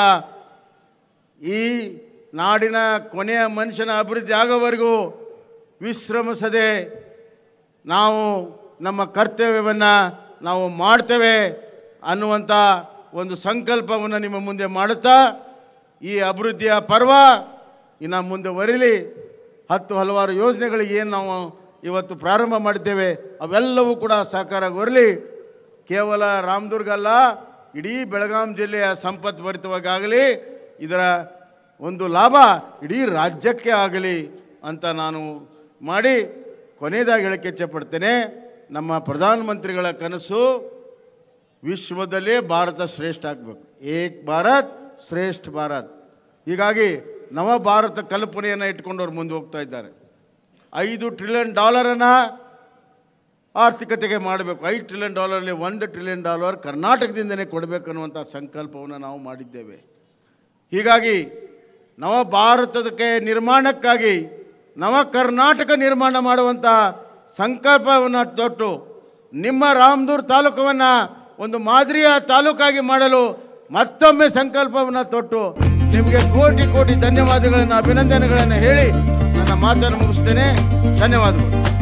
ಈ ನಾಡಿನ ಕೊನೆಯ ಮನುಷ್ಯನ ಅಭಿವೃದ್ಧಿ ಆಗೋವರೆಗೂ ವಿಶ್ರಮಿಸದೆ ನಾವು ನಮ್ಮ ಕರ್ತವ್ಯವನ್ನು ನಾವು ಮಾಡ್ತೇವೆ ಅನ್ನುವಂಥ ಒಂದು ಸಂಕಲ್ಪವನ್ನು ನಿಮ್ಮ ಮುಂದೆ ಮಾಡುತ್ತಾ ಈ ಅಭಿವೃದ್ಧಿಯ ಪರ್ವ ಇನ್ನು ಮುಂದೆ ವರಿಲಿ ಹತ್ತು ಹಲವಾರು ಯೋಜನೆಗಳಿಗೆ ಏನು ನಾವು ಇವತ್ತು ಪ್ರಾರಂಭ ಮಾಡಿದ್ದೇವೆ ಅವೆಲ್ಲವೂ ಕೂಡ ಸಹಕಾರಗೊರಲಿ ಕೇವಲ ರಾಮದುರ್ಗ ಅಲ್ಲ ಇಡೀ ಬೆಳಗಾಂ ಜಿಲ್ಲೆಯ ಸಂಪತ್ ಭರಿತವಾಗಲಿ ಇದರ ಒಂದು ಲಾಭ ಇಡೀ ರಾಜ್ಯಕ್ಕೆ ಆಗಲಿ ಅಂತ ನಾನು ಮಾಡಿ ಕೊನೆಯದಾಗಿ ಹೇಳಕ್ಕೆ ಇಚ್ಛೆಪಡ್ತೇನೆ ನಮ್ಮ ಪ್ರಧಾನಮಂತ್ರಿಗಳ ಕನಸು ವಿಶ್ವದಲ್ಲೇ ಭಾರತ ಶ್ರೇಷ್ಠ ಆಗಬೇಕು ಏಕ್ ಭಾರತ್ ಶ್ರೇಷ್ಠ ಭಾರತ್ ಹೀಗಾಗಿ ನವ ಭಾರತ ಕಲ್ಪನೆಯನ್ನು ಇಟ್ಕೊಂಡು ಅವ್ರು ಮುಂದೆ ಹೋಗ್ತಾ ಇದ್ದಾರೆ ಐದು ಟ್ರಿಲಿಯನ್ ಡಾಲರನ್ನು ಆರ್ಥಿಕತೆಗೆ ಮಾಡಬೇಕು ಐದು ಟ್ರಿಲಿಯನ್ ಡಾಲರಲ್ಲಿ ಒಂದು ಟ್ರಿಲಿಯನ್ ಡಾಲರ್ ಕರ್ನಾಟಕದಿಂದನೇ ಕೊಡಬೇಕು ಅನ್ನುವಂಥ ಸಂಕಲ್ಪವನ್ನು ನಾವು ಮಾಡಿದ್ದೇವೆ ಹೀಗಾಗಿ ನವ ಭಾರತದಕ್ಕೆ ನಿರ್ಮಾಣಕ್ಕಾಗಿ ನವ ಕರ್ನಾಟಕ ನಿರ್ಮಾಣ ಮಾಡುವಂಥ ಸಂಕಲ್ಪವನ್ನು ತೊಟ್ಟು ನಿಮ್ಮ ರಾಮದೂರ್ ತಾಲೂಕವನ್ನು ಒಂದು ಮಾದರಿಯ ತಾಲೂಕಾಗಿ ಮಾಡಲು ಮತ್ತೊಮ್ಮೆ ಸಂಕಲ್ಪವನ್ನು ತೊಟ್ಟು ನಿಮಗೆ ಕೋಟಿ ಕೋಟಿ ಧನ್ಯವಾದಗಳನ್ನು ಅಭಿನಂದನೆಗಳನ್ನು ಹೇಳಿ ನನ್ನ ಮಾತನ್ನು ಮುಗಿಸ್ತೇನೆ ಧನ್ಯವಾದಗಳು